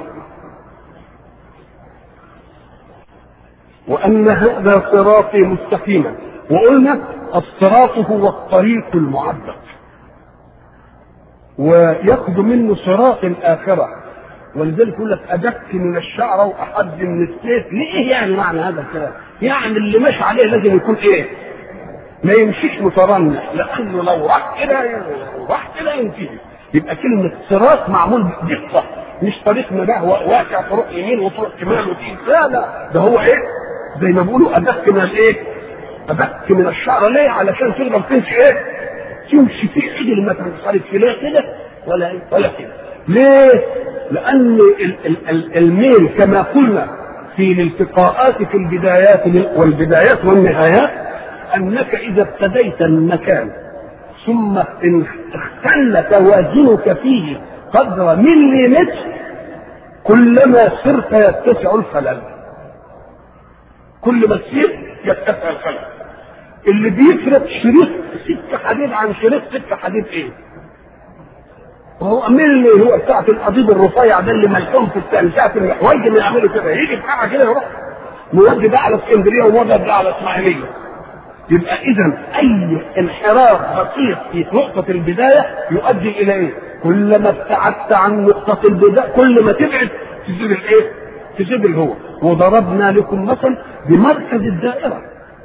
وان هذا صراطي مستقيما وقلنا الصراط هو الطريق المعبد وياخذ منه صراط الاخره ولذلك يقول لك ادك من الشعر واحد من السيف ليه يعني معنى هذا الكلام؟ يعني اللي ماشي عليه لازم يكون ايه؟ ما يمشيش مترنح لانه لو راح كده راح كده ينتهي يبقى كلمة صراط معمول بدقة مش طريق مباه واسع تروح يمين وتروح شمال وتيجي لا لا ده هو ايه؟ زي ما بيقولوا ادق من الايه؟ ادق من الشعر ليه؟ علشان تقدر تمشي ايه؟ تمشي في عدل ما تنصرف لا كده ولا ايه؟ ولا كده ليه؟ لأن الميل كما قلنا في الالتقاءات في البدايات والبدايات والنهايات أنك إذا ابتديت المكان ثم اختل توازنك فيه قدر مليمتر كلما سرت يتسع الخلل كل ما تسير يتسع الخلل اللي بيفرق شريط ست حديد عن شريط ست حديد ايه؟ وهو مين اللي هو بتاعت القضيب الرفيع ده اللي ملحوم في الثاني ساعة المحوج اللي يعملوا كده يجي بتاعها كده يروح مودي ده على اسكندريه ومودي ده على اسماعيليه يبقى اذا اي انحراف بسيط في نقطة البداية يؤدي الى ايه؟ كلما ابتعدت عن نقطة البداية كل ما تبعد تزيد الايه؟ تزيد الهو وضربنا لكم مثل بمركز الدائرة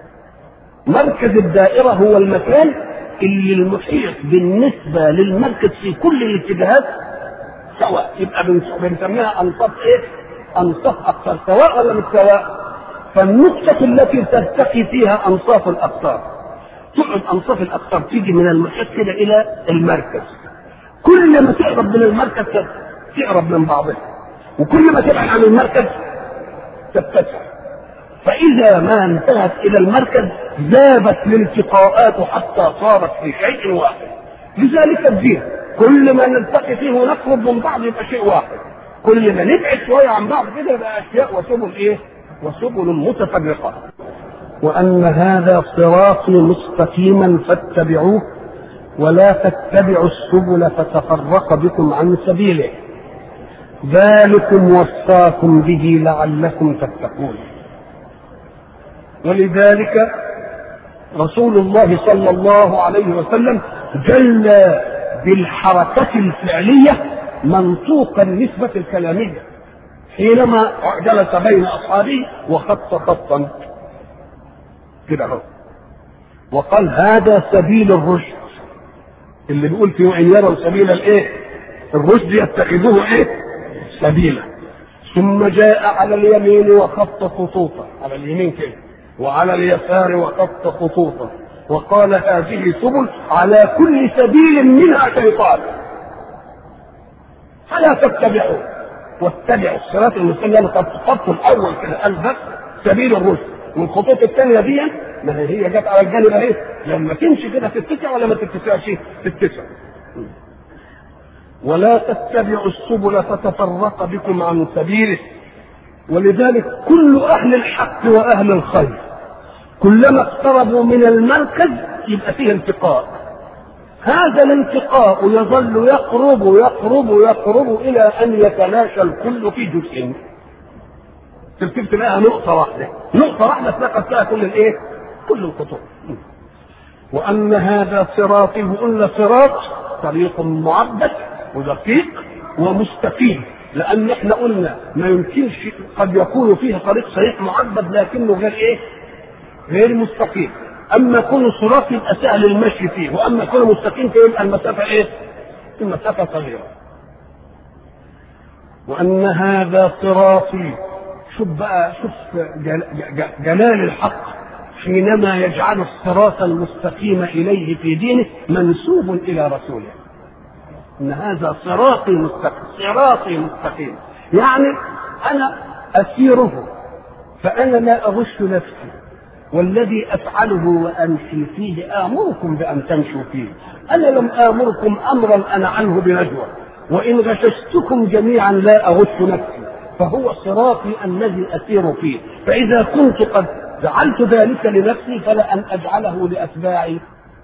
مركز الدائرة هو المكان اللي المحيط بالنسبة للمركز في كل الاتجاهات سواء يبقى بنسميها أنصاف إيه؟ أنصاف أقطار سواء ولا مش سواء؟ فالنقطة التي ترتقي فيها أنصاف الأقطار تقعد أنصاف الأقطار تيجي من المحيط كده إلى المركز كل ما تقرب من المركز تقرب من بعضها وكل ما تبعد عن المركز تتسع فإذا ما انتهت إلى المركز ذابت الالتقاءات حتى صارت في شيء واحد لذلك الدين كل ما نلتقي فيه ونقرب من بعض يبقى شيء واحد كل ما نبعد شوية عن بعض كده يبقى أشياء وسبل إيه؟ وسبل متفرقة وأن هذا صراطي مستقيما فاتبعوه ولا تتبعوا السبل فتفرق بكم عن سبيله ذلكم وصاكم به لعلكم تتقون ولذلك رسول الله صلى الله عليه وسلم جل بالحركة الفعلية منطوق النسبة الكلامية حينما جلس بين أصحابه وخط خطا كده اهو وقال هذا سبيل الرشد اللي بيقول في وإن يروا سبيل الايه الرشد يتخذوه ايه سبيلا ثم جاء على اليمين وخط خطوطا على اليمين كده وعلى اليسار وخط خطوطا وقال هذه سبل على كل سبيل منها شيطان فلا تتبعوا واتبعوا الصراط المستقيم قد خط الاول كده قال بس سبيل الرشد والخطوط الثانيه دي ما هي جت على الجانب اهي لما تمشي كده تتسع ولا ما تتسعش تتسع ولا تتبعوا السبل فتفرق بكم عن سبيله ولذلك كل اهل الحق واهل الخير كلما اقتربوا من المركز يبقى فيه التقاء هذا الانتقاء يظل يقرب يقرب يقرب الى ان يتلاشى الكل في جزء ترتبت لها نقطة واحدة نقطة واحدة تلاقى فيها كل الايه كل الخطوط وأن هذا صراطي وقلنا صراط طريق معبد ودقيق ومستقيم لأن احنا قلنا ما يمكنش قد يكون فيه طريق صحيح معبد لكنه غير ايه؟ غير مستقيم أما كون صراط يبقى سهل المشي فيه وأما كون مستقيم فيبقى المسافة ايه؟ المسافة صغيرة وأن هذا صراطي شوف بقى شوف جلال الحق حينما يجعل الصراط المستقيم اليه في دينه منسوب الى رسوله ان هذا صراطي مستقيم صراطي مستقيم يعني انا اسيره فانا لا اغش نفسي والذي افعله وامشي فيه امركم بان تمشوا فيه انا لم امركم امرا انا عنه بنجوى وان غششتكم جميعا لا اغش نفسي فهو صراطي الذي اسير فيه فاذا كنت قد جعلت ذلك لنفسي فلا ان اجعله لاتباعي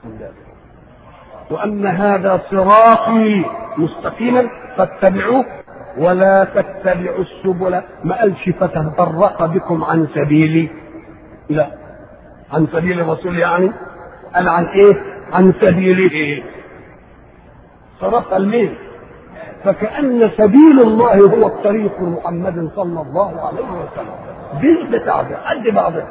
وان هذا صراطي مستقيما فاتبعوه ولا تتبعوا السبل ما قالش فتفرق بكم عن سبيلي لا عن سبيل الرسول يعني قال عن ايه عن سبيله صراط الميل فكأن سبيل الله هو الطريق محمد صلى الله عليه وسلم دي بتاعته قد بعضها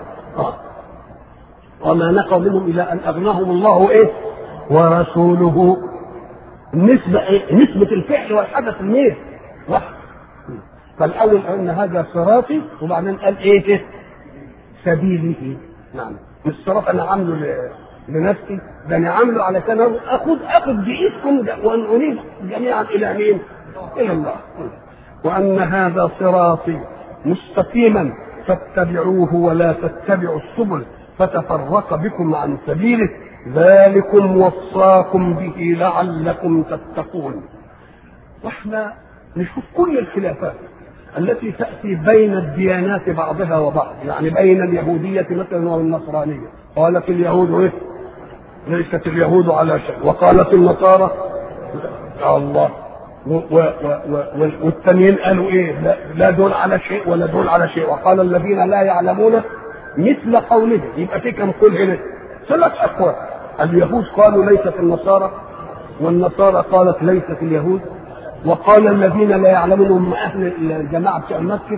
وما نقوا منهم الى ان اغناهم الله ايه ورسوله النسبة إيه؟ نسبة الفعل والحدث الميل واحد فالأول أن هذا صراطي وبعدين قال إيه, إيه؟ سبيله نعم مش صراط أنا عامله لنفسي ده أنا عامله علشان أخذ أخذ بإيدكم وأن أريد جميعا إلى مين؟ إلى الله وأن هذا صراطي مستقيما فاتبعوه ولا تتبعوا السبل فتفرق بكم عن سبيله ذلكم وصاكم به لعلكم تتقون واحنا نشوف كل الخلافات التي تأتي بين الديانات بعضها وبعض يعني بين اليهودية مثلا والنصرانية قالت اليهود إيه؟ ليست اليهود على شيء وقالت النصارى يا الله و و و والتانيين قالوا ايه لا, لا دول على شيء ولا دول على شيء وقال الذين لا يعلمون مثل قوله يبقى في كم قول هنا ثلاث اقوال اليهود قالوا ليست النصارى والنصارى قالت ليست اليهود وقال الذين لا يعلمون هم اهل الجماعه بتوع مسجد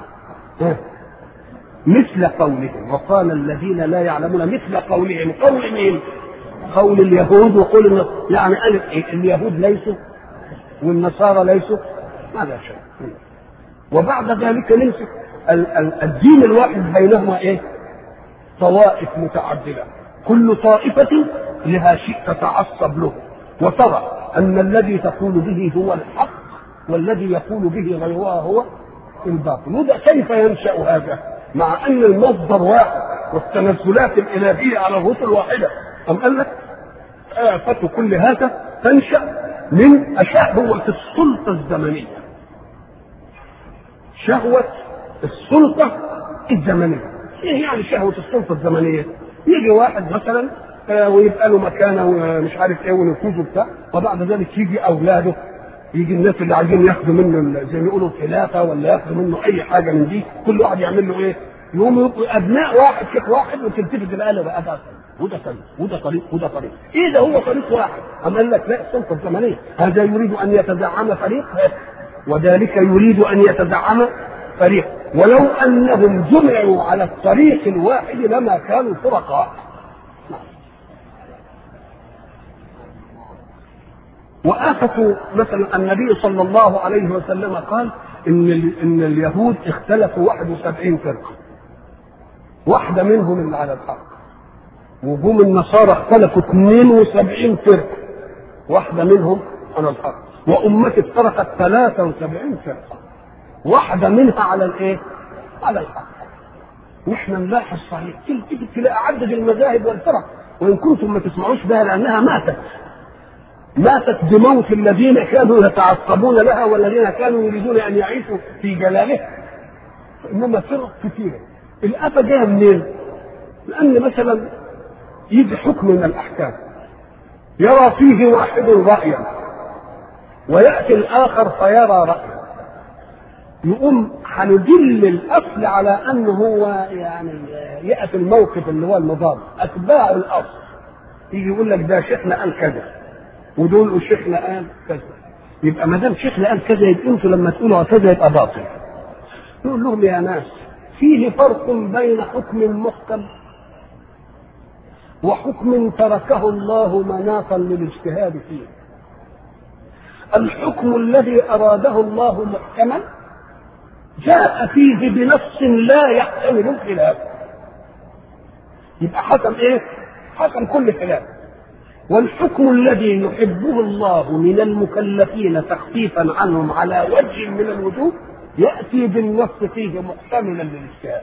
مثل قولهم وقال الذين لا يعلمون مثل قولهم قول مين؟ قول اليهود وقول النصارى يعني قال اليهود ليسوا والنصارى ليسوا ماذا شيء وبعد ذلك نمسك الدين الواحد بينهما ايه؟ طوائف متعدده كل طائفة لها شيء تتعصب له وترى أن الذي تقول به هو الحق والذي يقول به غيرها هو الباطل وده كيف ينشأ هذا مع أن المصدر واحد والتنزلات الإلهية على الرسل واحدة أم قال لك آفة كل هذا تنشأ من شهوة السلطة الزمنية شهوة السلطة الزمنية ايه يعني شهوة السلطة الزمنية يجي واحد مثلا ويبقى له مكانه ومش عارف ايه ونفوذه بتاع وبعد ذلك يجي اولاده يجي الناس اللي عايزين ياخدوا منه زي ما يقولوا الخلافه ولا ياخدوا منه اي حاجه من دي كل واحد يعمل له ايه؟ يقوم يبقوا ابناء واحد شيخ واحد وتلتفت الاله بقى ده وده طريق وده طريق وده طريق ايه ده هو طريق واحد اما قال لك لا السلطه الزمنيه هذا يريد ان يتزعم فريق وذلك يريد ان يتزعم فريق ولو انهم جمعوا على الطريق الواحد لما كانوا فرقاء وآفة مثلا النبي صلى الله عليه وسلم قال إن إن اليهود اختلفوا 71 فرقة واحدة منهم اللي على الحق وجوم النصارى اختلفوا 72 فرقة واحدة منهم على الحق وأمتي افترقت 73 فرقة واحدة منها على الإيه؟ على الحق واحنا نلاحظ صحيح تيجي تلاقي عدد المذاهب والفرق وإن كنتم ما تسمعوش بها لأنها ماتت ماتت بموت الذين كانوا يتعصبون لها والذين كانوا يريدون ان يعيشوا في جلالها انما فرق كثيره الافه جايه منين؟ لان مثلا يجي حكم من الاحكام يرى فيه واحد رايا وياتي الاخر فيرى رايا يقوم هندل الاصل على انه هو يعني ياتي الموقف اللي هو المضاد اتباع الاصل يجي يقول لك ده شيخنا قال كذا ودول وشيخنا قال كذا يبقى ما دام شيخنا قال كذا يبقى انتوا لما تقولوا كذا يبقى باطل نقول لهم يا ناس فيه فرق بين حكم محكم وحكم تركه الله مناطا للاجتهاد فيه الحكم الذي اراده الله محكما جاء فيه بنص لا يحتمل الخلاف يبقى حكم ايه حكم كل خلاف والحكم الذي يحبه الله من المكلفين تخفيفا عنهم على وجه من الوجوه ياتي بالنص فيه محتملا للاجتهاد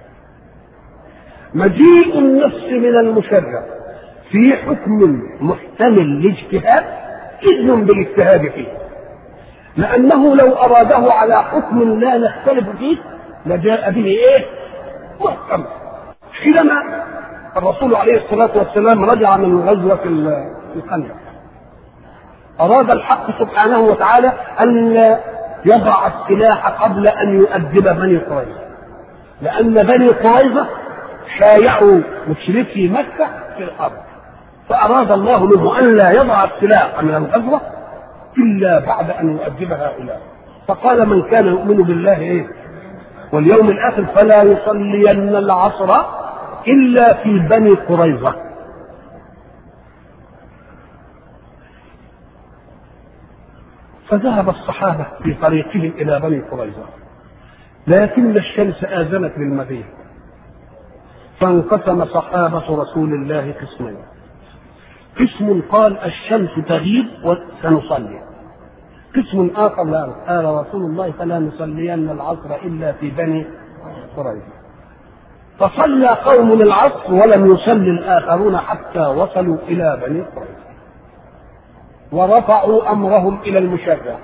مجيء النص من المشرع في حكم محتمل لاجتهاد اذن بالاجتهاد فيه لانه لو اراده على حكم لا نختلف فيه لجاء به ايه محكم حينما الرسول عليه الصلاه والسلام رجع من غزوه الخندق أراد الحق سبحانه وتعالى أن يضع السلاح قبل أن يؤدب بني قريظة لأن بني قريظة شايعوا مشركي مكة في الأرض فأراد الله منه أن لا يضع السلاح من الغزوة إلا بعد أن يؤدب هؤلاء فقال من كان يؤمن بالله إيه واليوم الآخر فلا يصلين العصر إلا في بني قريظة فذهب الصحابة في طريقهم إلى بني قريظة لكن الشمس آذنت للمدينة فانقسم صحابة رسول الله قسمين قسم قال الشمس تغيب وسنصلي قسم آخر لا قال رسول الله فلا نصلين العصر إلا في بني قريظة فصلى قوم العصر ولم يصلي الآخرون حتى وصلوا إلى بني قريظة ورفعوا امرهم الى المشرع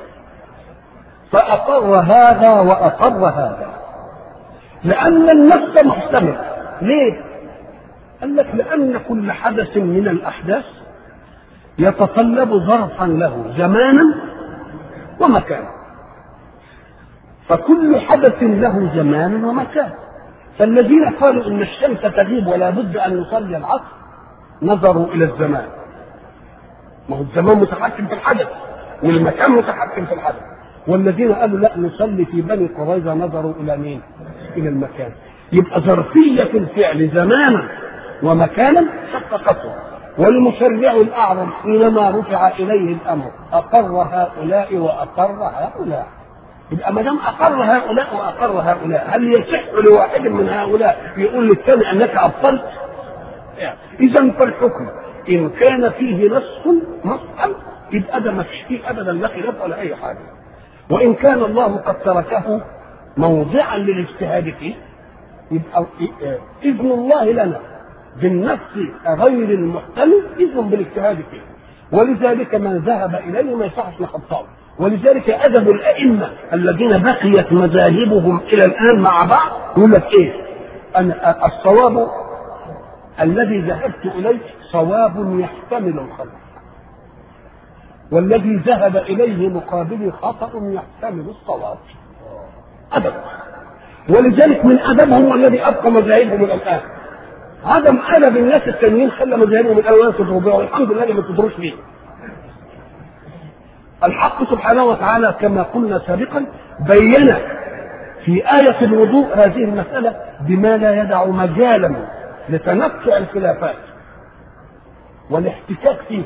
فاقر هذا واقر هذا لان النص محتمل ليه قال لك لان كل حدث من الاحداث يتطلب ظرفا له زمانا ومكانا فكل حدث له زمان ومكان فالذين قالوا ان الشمس تغيب ولا بد ان نصلي العصر نظروا الى الزمان ما هو الزمان متحكم في الحدث والمكان متحكم في الحدث والذين قالوا لا نصلي في بني قريظة نظروا إلى مين؟ إلى المكان يبقى ظرفية الفعل زمانا ومكانا حققته والمشرع الأعظم حينما رفع إليه الأمر أقر هؤلاء وأقر هؤلاء يبقى ما دام أقر هؤلاء وأقر هؤلاء هل يصح لواحد من هؤلاء يقول للثاني أنك أبطلت؟ إذا فالحكم ان كان فيه نص نصا يبقى ده ما فيش فيه ابدا لا خلاف ولا اي حاجه وان كان الله قد تركه موضعا للاجتهاد فيه يبقى اذن الله لنا بالنص غير المحتمل اذن بالاجتهاد فيه ولذلك من ذهب اليه ما يصحش نخطاه ولذلك ادب الائمه الذين بقيت مذاهبهم الى الان مع بعض يقول لك ايه؟ أن الصواب الذي ذهبت اليه صواب يحتمل الخلق والذي ذهب اليه مقابل خطا يحتمل الصواب ادب ولذلك من ادبهم الذي ابقى مذاهبهم الى الان عدم ادب الناس التانيين خلى مذاهبهم الاول تضربها والحمد لله ما تضرش فيه الحق سبحانه وتعالى كما قلنا سابقا بين في آية الوضوء هذه المسألة بما لا يدع مجالا لتنفع الخلافات والاحتكاك فيه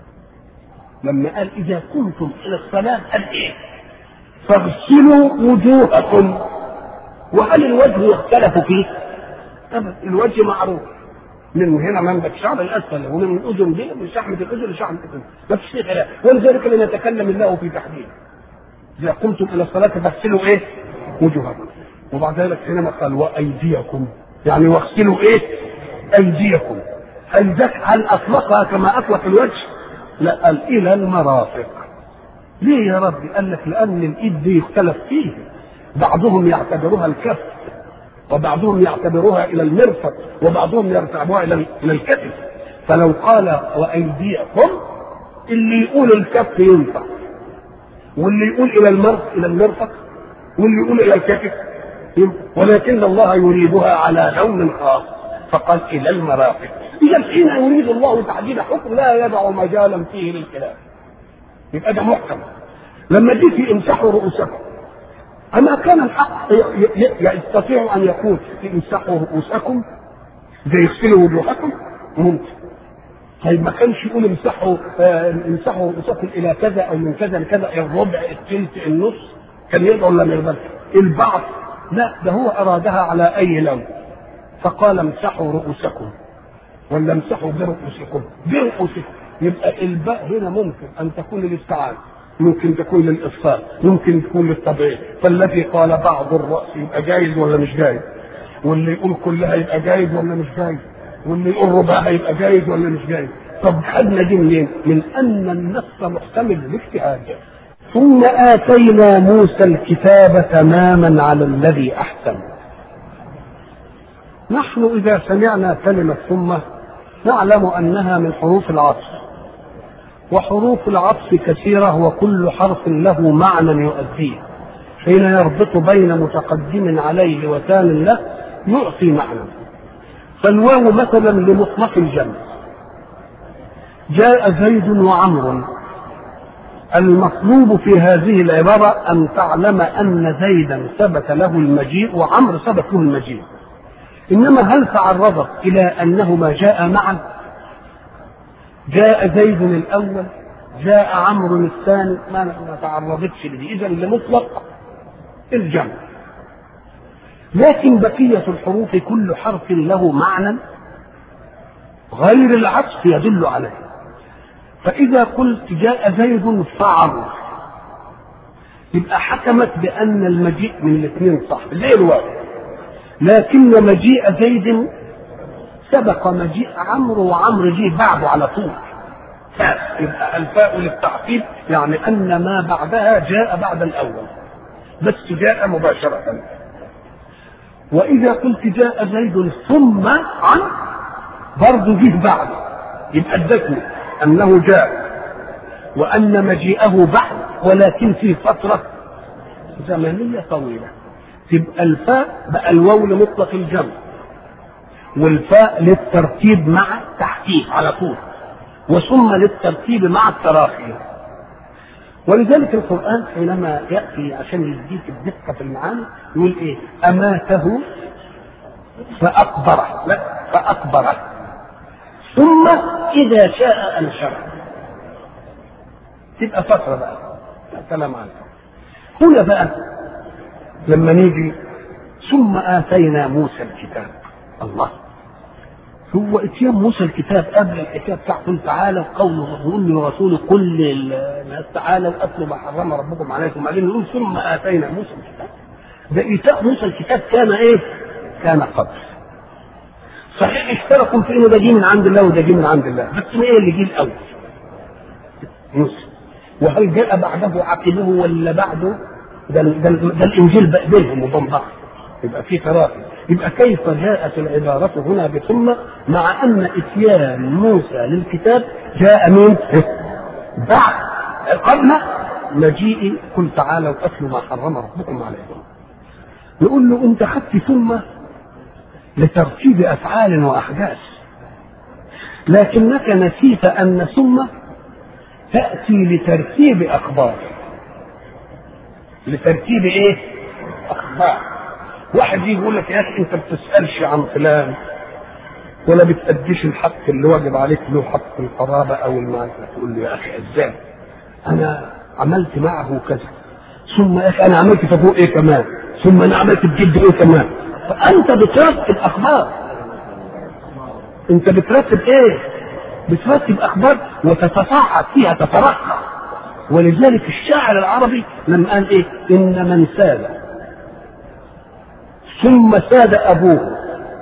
لما قال إذا كنتم إلى الصلاة قال إيه؟ فاغسلوا وجوهكم وهل الوجه يختلف فيه؟ أبدا الوجه معروف من هنا منبت شعر الاسفل ومن الاذن دي من شحمه الاذن لشحمه الاذن ما فيش فيه خلاف ولذلك لم يتكلم الله في تحديد اذا قمتم الى الصلاه فاغسلوا ايه؟ وجوهكم وبعد ذلك حينما قال وايديكم يعني واغسلوا ايه؟ ايديكم هل ذك هل اطلقها كما اطلق الوجه؟ لا قال الى المرافق ليه يا ربي؟ قال لك لان الايد دي يختلف فيه بعضهم يعتبرها الكف وبعضهم يعتبروها الى المرفق وبعضهم يرتعبوها الى الى الكتف فلو قال وايديكم اللي يقول الكف ينفع واللي يقول الى المرفق الى المرفق واللي يقول الى الكتف ينفع ولكن الله يريدها على لون خاص فقال الى المرافق اذا حين يريد الله تعديل حكم لا يدع مجالا فيه للخلاف يبقى ده محكم لما جه في امسحوا رؤوسكم أما كان الحق يستطيع أن يقول امسحوا رؤوسكم زي يغسلوا وجوهكم ممكن طيب ما كانش يقول امسحوا آه امسحوا رؤوسكم إلى كذا أو من كذا لكذا الربع الثلث النص كان يقدر ولا ما يقدرش البعض لا ده هو أرادها على أي لون فقال امسحوا رؤوسكم ولا امسحوا برؤوسكم برؤوسكم يبقى الباء هنا ممكن أن تكون للاستعانة ممكن تكون للإفصال ممكن تكون للتبعيض فالذي قال بعض الرأس يبقى جايز ولا مش جايز واللي يقول كلها يبقى جايز ولا مش جايز واللي يقول ربعها يبقى جايز ولا مش جايز طب خدنا دي منين؟ من أن النص محتمل للاجتهاد ثم آتينا موسى الكتاب تماما على الذي أحسن نحن إذا سمعنا كلمة ثم نعلم أنها من حروف العطف وحروف العطف كثيرة وكل حرف له معنى يؤديه حين يربط بين متقدم عليه وثان له يعطي معنى فالواو مثلا لمطلق الجمع جاء زيد وعمر المطلوب في هذه العبارة أن تعلم أن زيدا ثبت له المجيء وعمر ثبت له المجيء إنما هل تعرضت إلى أنهما جاء معا جاء زيد الاول جاء عمرو الثاني ما ما تعرضتش لدي اذا لمطلق الجمع لكن بقية الحروف كل حرف له معنى غير العطف يدل عليه فإذا قلت جاء زيد فعمر يبقى حكمت بأن المجيء من الاثنين صح زي الواو لكن مجيء زيد سبق مجيء عمرو وعمرو جه بعده على طول فاء يبقى الفاء للتعقيب يعني ان ما بعدها جاء بعد الاول بس جاء مباشرة وإذا قلت جاء زيد ثم عن برضه جه بعده يبقى ادتني أنه جاء وأن مجيئه بعد ولكن في فترة زمنية طويلة تبقى الفاء بقى الواو لمطلق الجمع والفاء للترتيب مع التحقيق على طول وثم للترتيب مع التراخي ولذلك القرآن حينما يأتي عشان يديك الدقة في المعاني يقول إيه أماته فأقبره لا فأقبره ثم إذا شاء أنشره تبقى فترة بقى كلام عنه هنا بقى لما نيجي ثم آتينا موسى الكتاب الله هو اتيان موسى الكتاب قبل الحكايه بتاعته تعالى قوله قل ورسوله قل للناس تعالوا اتلوا ما حرم ربكم عليكم بعدين يقول ثم اتينا موسى الكتاب ده ايتاء موسى الكتاب كان ايه؟ كان قبل صحيح اشتركوا في انه ده جه من عند الله وده جه من عند الله بس ايه اللي جه الاول؟ موسى وهل جاء بعده عقبه ولا بعده؟ ده, ده, ده الانجيل بينهم وبين بعض يبقى في تراخي يبقى كيف جاءت العبارة هنا بثم مع أن إتيان موسى للكتاب جاء من بعد قبل مجيء قل تعالوا أتلوا ما حرم ربكم عليكم يقول له أنت خدت ثم لترتيب أفعال وأحداث لكنك نسيت أن ثم تأتي لترتيب أخبار لترتيب إيه؟ أخبار واحد يجي يقول لك يا أخي أنت ما بتسألش عن فلان ولا بتأديش الحق اللي واجب عليك له حق القرابة أو المعرفة تقول له يا أخي إزاي؟ أنا عملت معه كذا ثم يا أخي أنا عملت في أبوه إيه كمان ثم أنا عملت بجد إيه كمان فأنت بترتب أخبار أنت بترتب إيه؟ بترتب أخبار وتتصاعد فيها تترقى ولذلك الشاعر العربي لما قال إيه؟ إن من ساد ثم ساد أبوه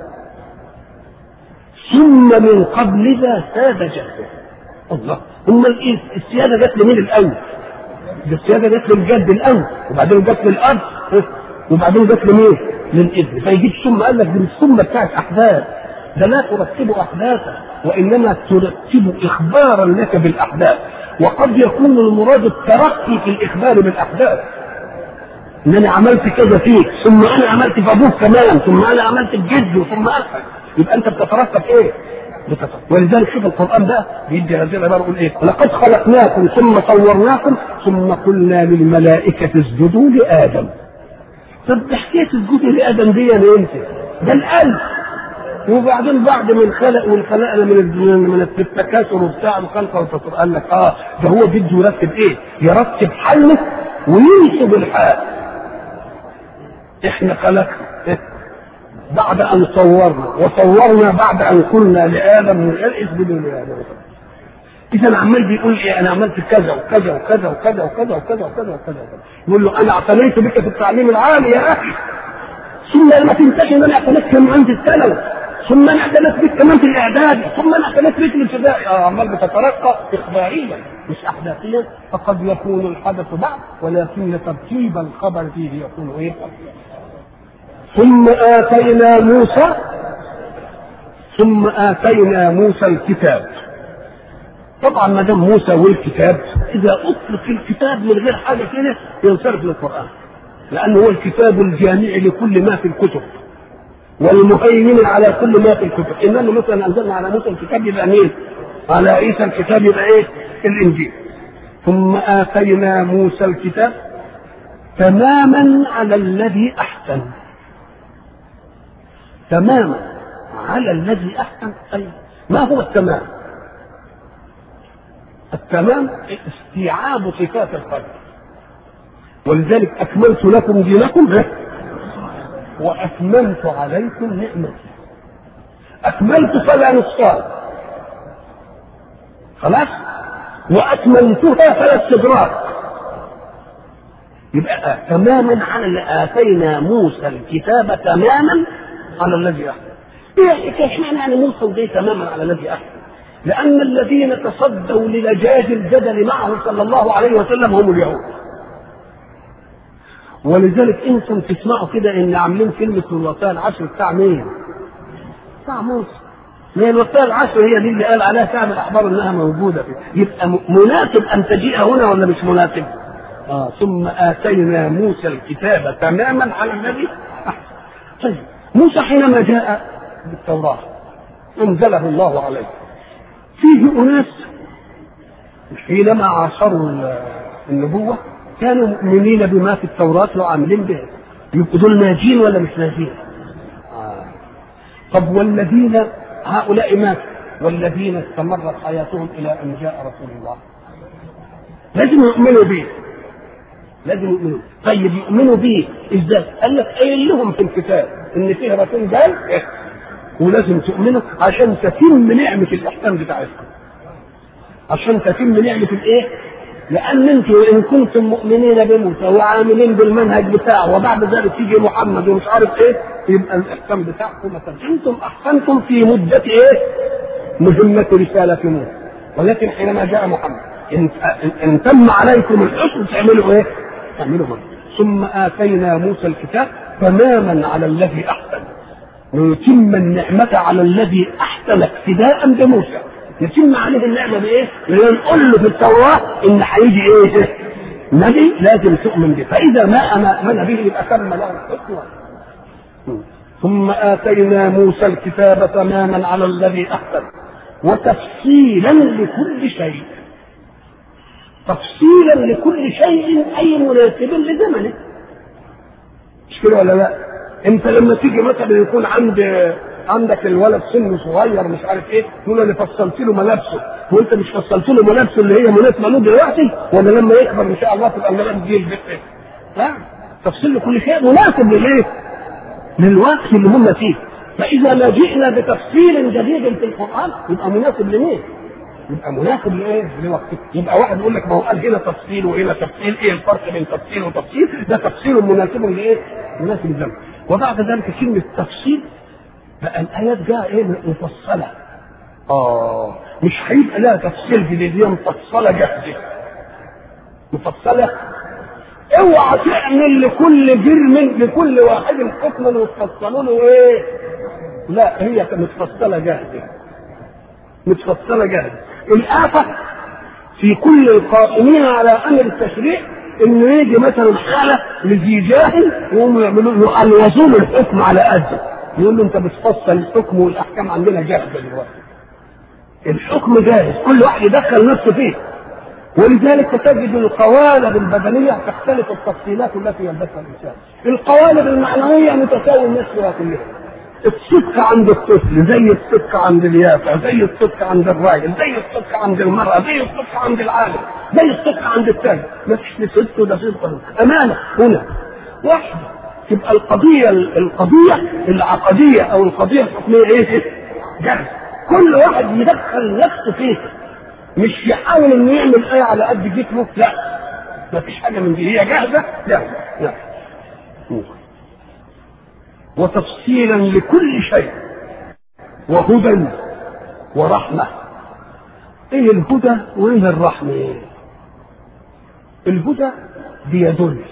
ثم من قبل ذا ساد جده الله هم السياده جت لمين الاول؟ السياده جت للجد الاول وبعدين جت للاب وبعدين جت لمين؟ للابن فيجيب ثم قال لك دي الثم بتاعت احداث ده لا ترتب احداثا وانما ترتب اخبارا لك بالاحداث وقد يكون المراد الترقي في الاخبار بالاحداث ان انا عملت كذا فيك ثم انا عملت في ابوك كمان ثم انا عملت في جده ثم أفعل. يبقى انت بتترتب ايه؟ بتترتب. ولذلك شوف القران بقى بيدي هذه العباره يقول ايه؟ لقد خلقناكم ثم صورناكم ثم قلنا للملائكه اسجدوا لادم. طب حكايه اسجدوا لادم دي انا امتى؟ ده القلب وبعدين بعد ما الخلق والخلقنا من من التكاثر وبتاع الخلق والتصوير قال لك اه ده هو بده يرتب ايه؟ يرتب حله وينسب الحال. احنا خلقنا بعد ان صورنا وصورنا بعد ان قلنا لادم من غير اسجدوا لادم اذا عمال بيقول ايه انا عملت كذا وكذا وكذا وكذا وكذا وكذا وكذا وكذا يقول له انا اعتنيت بك في التعليم العالي يا اخي ثم ما تنساش ان انا اعتنيت كمان في الثانوي ثم انا اعتنيت بك كمان في الاعدادي ثم انا اعتنيت بك في الابتدائي آه عمال بتترقى اخباريا مش احداثيا فقد يكون الحدث بعد ولكن ترتيب الخبر فيه يكون ايه؟ ثم آتينا موسى ثم آتينا موسى الكتاب طبعا ما دام موسى والكتاب إذا أطلق الكتاب من غير حاجة كده ينصرف للقرآن لأنه هو الكتاب الجامع لكل ما في الكتب والمهيمن على كل ما في الكتب إنما مثلا أنزلنا على موسى الكتاب يبقى مين؟ على عيسى الكتاب يبقى إيه؟ الإنجيل ثم آتينا موسى الكتاب تماما على الذي أحسن تماما على الذي احسن اي ما هو التمام التمام استيعاب صفات الخلق ولذلك اكملت لكم دينكم واتممت عليكم نعمتي اكملت فلا نقصان خلاص واتممتها فلا استدراك يبقى تماما على اللي اتينا موسى الكتاب تماما على الذي احسن ايه اشمعنى يعني موسى ودي تماما على الذي احسن لان الذين تصدوا للجاج الجدل معه صلى الله عليه وسلم هم اليهود ولذلك انتم تسمعوا كده ان عاملين كلمه الوصايا العشر بتاع مين؟ بتاع موسى ما هي الوصايا العشر هي دي اللي قال عليها كعب الاحبار انها موجوده فيه يبقى مناسب ان تجيء هنا ولا مش مناسب؟ آه ثم اتينا موسى الكتاب تماما على الذي احسن طيب موسى حينما جاء بالتوراة أنزله الله عليه فيه أناس حينما عاصروا النبوة كانوا مؤمنين بما في التوراة وعاملين به يبقوا دول ناجين ولا مش ناجين؟ آه. طب والذين هؤلاء ماتوا والذين استمرت حياتهم إلى أن جاء رسول الله لازم يؤمنوا به لازم يؤمنوا طيب يؤمنوا به ازاي؟ قال لك قايل لهم في الكتاب ان فيه رسول جاي ولازم تؤمنوا عشان تتم نعمة الإحسان بتاعتكم. عشان تتم نعمة الإيه؟ لأن أنتم إن كنتم مؤمنين بموسى وعاملين بالمنهج بتاعه وبعد ذلك يجي محمد ومش عارف إيه يبقى الإحسان بتاعكم مثلا أنتم أحسنتم في مدة إيه؟ مهمة رسالة موسى. ولكن حينما جاء محمد إن, إن تم عليكم الحسن تعملوا إيه؟ تعملوا مرة. ثم آتينا موسى الكتاب تماما على الذي أحسن ويتم النعمة على الذي أحسن اقتداء بموسى يتم عليه النعمة بإيه؟ نقول له في التوراة إن هيجي إيه؟ نبي لازم تؤمن به فإذا ما آمن به يبقى تم له الحكم ثم آتينا موسى الكتاب تماما على الذي أحسن وتفصيلا لكل شيء تفصيلا لكل شيء اي مناسب لزمنه مش كده ولا لا انت لما تيجي مثلا يكون عند عندك الولد سنه صغير مش عارف ايه تقول انا فصلت له ملابسه وانت مش فصلت له ملابسه اللي هي مناسبه له دلوقتي ولا لما يكبر ان شاء الله تبقى الملابس دي البيت ايه؟ لا تفصيل لكل شيء مناسب للايه؟ للوقت اللي هم فيه فاذا ما جئنا بتفصيل جديد في القران يبقى مناسب لمين؟ يبقى مناسب لايه؟ لوقته يبقى واحد يقول لك ما هو قال هنا تفصيل وهنا تفصيل ايه الفرق بين تفصيل وتفصيل؟ ده تفصيل مناسب لايه؟ مناسب للزمن وبعد ذلك كلمه تفصيل بقى الايات جاء ايه مفصله اه مش هيبقى لها تفصيل جديد هي مفصله جاهزه مفصله اوعى تعمل لكل جرم لكل واحد حكما وتفصلوا له ايه لا هي متفصله جاهزه متفصله جاهزه الآفة في كل القائمين على أمر التشريع إنه يجي مثلا حالة لذي جاهل وهم يعملوا له الوصول الحكم على قده يقول له أنت بتفصل الحكم والأحكام عندنا جاهزة دلوقتي الحكم جاهز كل واحد يدخل نفسه فيه ولذلك تجد القوالب البدنية تختلف التفصيلات التي يلبسها الإنسان القوالب المعنوية متساوي الناس فيها كلها الصدق عند الطفل زي الصدق عند اليافع زي الصدق عند الراجل زي الصدق عند المرأة زي الصدق عند العالم زي الصدق عند الثاني ما فيش صدق وده صدق أمانة هنا واحدة تبقى القضية القضية العقدية أو القضية الحكمية إيه؟ جاهز كل واحد يدخل نفسه فيه مش يحاول انه يعمل ايه على قد جسمه لا ما فيش حاجه من دي هي جاهزه جاهزه لا وتفصيلا لكل شيء وهدى ورحمه ايه الهدى وايه الرحمه إيه؟ الهدى بيدل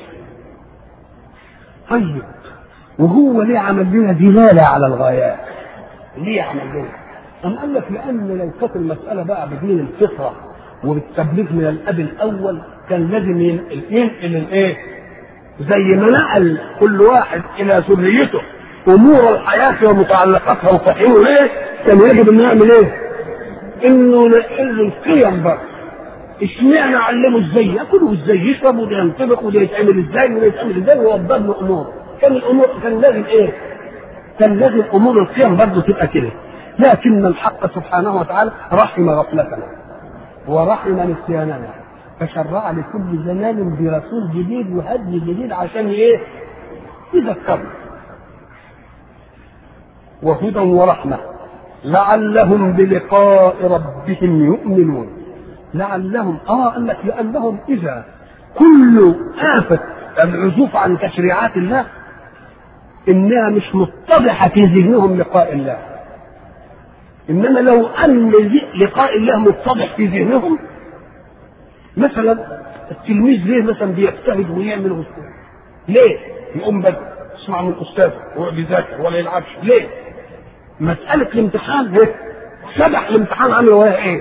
طيب وهو ليه عمل لنا دلاله على الغايات ليه عمل لنا أم قال لك لأن لو كانت المسألة بقى بدين الفطرة وبالتبليغ من الأب الأول كان لازم ينقل ينقل الإيه؟ زي ما نقل كل واحد إلى ذريته أمور الحياة ومتعلقاتها وفهمه ليه؟ كان يجب إنه يعمل إيه؟ إنه نقل له القيم بقى اشمعنى علمه ازاي ياكل وازاي يشرب وده ينطبق وده يتعمل ازاي وده يتعمل ازاي ووضب له امور كان الامور كان لازم ايه؟ كان لازم امور القيم برضه تبقى كده لكن الحق سبحانه وتعالى رحم غفلتنا ورحم نسياننا فشرع لكل زمان برسول جديد وهدي جديد عشان ايه؟ يذكرنا وهدى ورحمة لعلهم بلقاء ربهم يؤمنون لعلهم اه قال لك لأنهم إذا كل آفة العزوف عن تشريعات الله إنها مش متضحة في ذهنهم لقاء الله انما لو ان لقاء الله متضح في ذهنهم مثلا التلميذ ليه مثلا بيجتهد ويعمل ويستهد ليه؟ يقوم بدري يسمع من الاستاذ وهو بيذاكر ولا يلعبش ليه؟ مسألة الامتحان ايه؟ شبح الامتحان عامل وياه ايه؟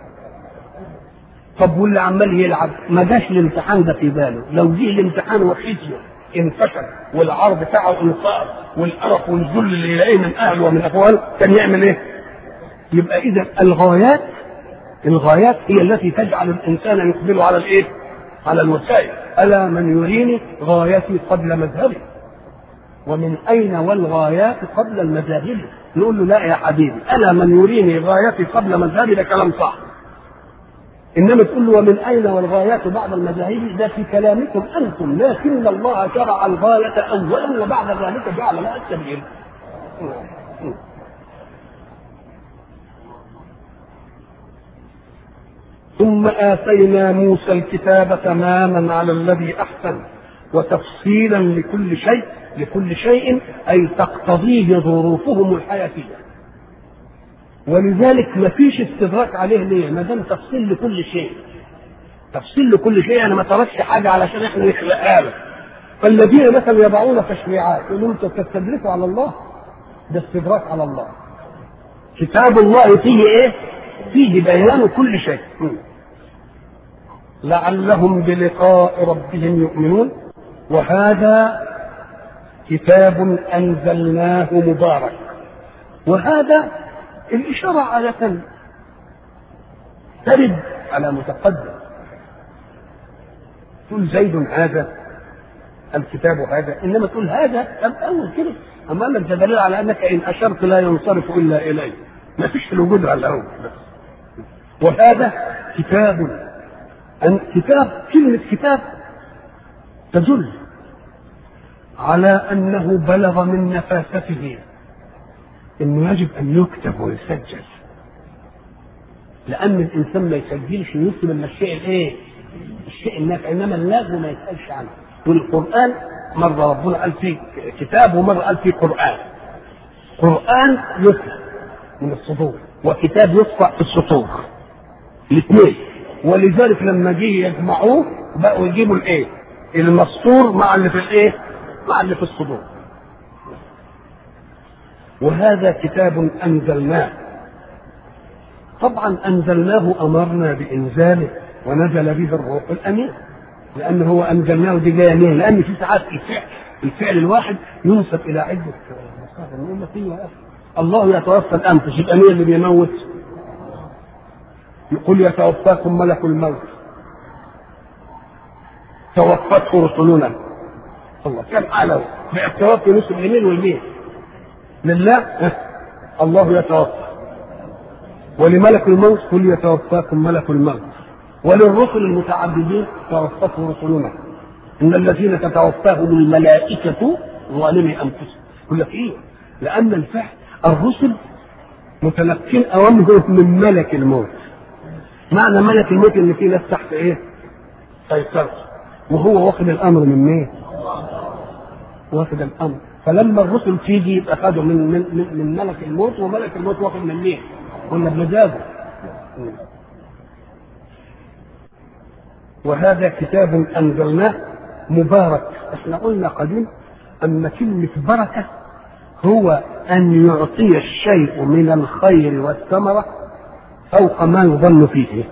طب واللي عمال يلعب ما جاش الامتحان ده في باله لو جه الامتحان وحيته انفشل والعار بتاعه انصار والقرف والذل اللي يلاقيه من اهله ومن اخواله كان يعمل ايه؟ يبقى اذا الغايات الغايات هي التي تجعل الانسان يقبل على الايه؟ على الوسائل الا من يريني غايتي قبل مذهبي ومن اين والغايات قبل المذاهب نقول له لا يا حبيبي الا من يريني غايتي قبل مذهبي ده كلام صح انما تقول له ومن اين والغايات بعد المذاهب ده في كلامكم انتم لكن الله شرع الغايه اولا وبعد ذلك جعل لها السبيل ثم آتينا موسى الكتاب تماما على الذي أحسن وتفصيلا لكل شيء لكل شيء أي تقتضيه ظروفهم الحياتية ولذلك ما فيش استدراك عليه ليه؟ ما دام تفصيل لكل شيء تفصيل لكل شيء يعني ما تركش حاجة علشان احنا نخلقها له فالذين مثلا يضعون تشريعات يقولوا انتوا تستدركوا على الله ده استدراك على الله كتاب الله فيه ايه؟ فيه بيان كل شيء لعلهم بلقاء ربهم يؤمنون وهذا كتاب انزلناه مبارك وهذا الاشاره عاده ترد على متقدم تقول زيد هذا الكتاب هذا انما تقول هذا طب اول كده اما قال لك ده دليل على انك ان اشرت لا ينصرف الا اليه ما فيش في الوجود الا هو بس وهذا كتاب أن كتاب كلمة كتاب تدل على أنه بلغ من نفاسته أنه يجب أن يكتب ويسجل لأن الإنسان ما يسجلش ويكتب إلا الشيء الإيه؟ الشيء النافع إنما اللغو ما يسألش عنه والقرآن مرة ربنا قال فيه كتاب ومرة قال فيه قرآن قرآن يكتب من الصدور وكتاب يقطع في السطور الاثنين ولذلك لما جه يجمعوه بقوا يجيبوا الايه؟ المسطور مع اللي في الايه؟ مع اللي في الصدور. وهذا كتاب انزلناه. طبعا انزلناه امرنا بانزاله ونزل به الروح الامين. لان هو انزلناه دي جايه منين؟ لان في ساعات الفعل الفعل الواحد ينسب الى عده مصادر نقول لك ايوه يا اخي الله يتوفى الانفس يبقى مين اللي بيموت؟ يقول يتوفاكم ملك الموت توفته رسلنا الله كم علوا التوفي نصف اليمين واليمين لله الله يتوفى ولملك الموت قل يتوفاكم ملك الموت وللرسل المتعبدين توفته رسلنا ان الذين تتوفاهم الملائكه ظالمي انفسهم يقول لك ايه؟ لان الفعل الرسل متلقين اوامرهم من ملك الموت معنى ملك الموت ان في ناس تحت ايه؟ سيطرته وهو واخد الامر من مين؟ واخد الامر فلما الرسل تيجي يبقى خدوا من من من, من ملك الموت وملك الموت واخد من مين؟ قلنا بمزاجه وهذا كتاب انزلناه مبارك احنا قلنا قديم ان كلمه بركه هو ان يعطي الشيء من الخير والثمره فوق ما يظن فيه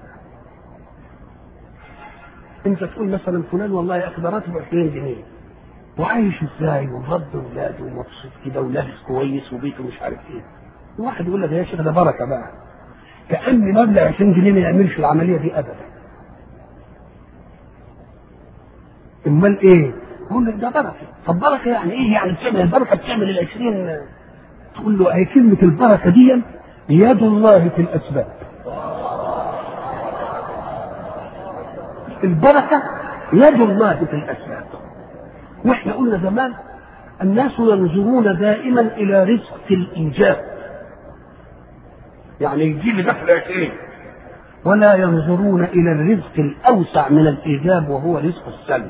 انت تقول مثلا فلان والله يا اخي ده راتبه 20 جنيه وعايش ازاي ومربي اولاده ومبسوط كده ولابس كويس وبيته مش عارف ايه واحد يقول لك يا شيخ ده بركه بقى كان مبلغ 20 جنيه ما يعملش العمليه دي ابدا امال ايه؟ يقول لك ده بركه طب بركه يعني ايه يعني بتعمل البركه بتعمل ال 20 تقول له اي كلمه البركه دي يد الله في الاسباب البركه يد الله في الاسباب واحنا قلنا زمان الناس ينظرون دائما الى رزق الايجاب يعني يجي لي دخل ايه ولا ينظرون الى الرزق الاوسع من الايجاب وهو رزق السلب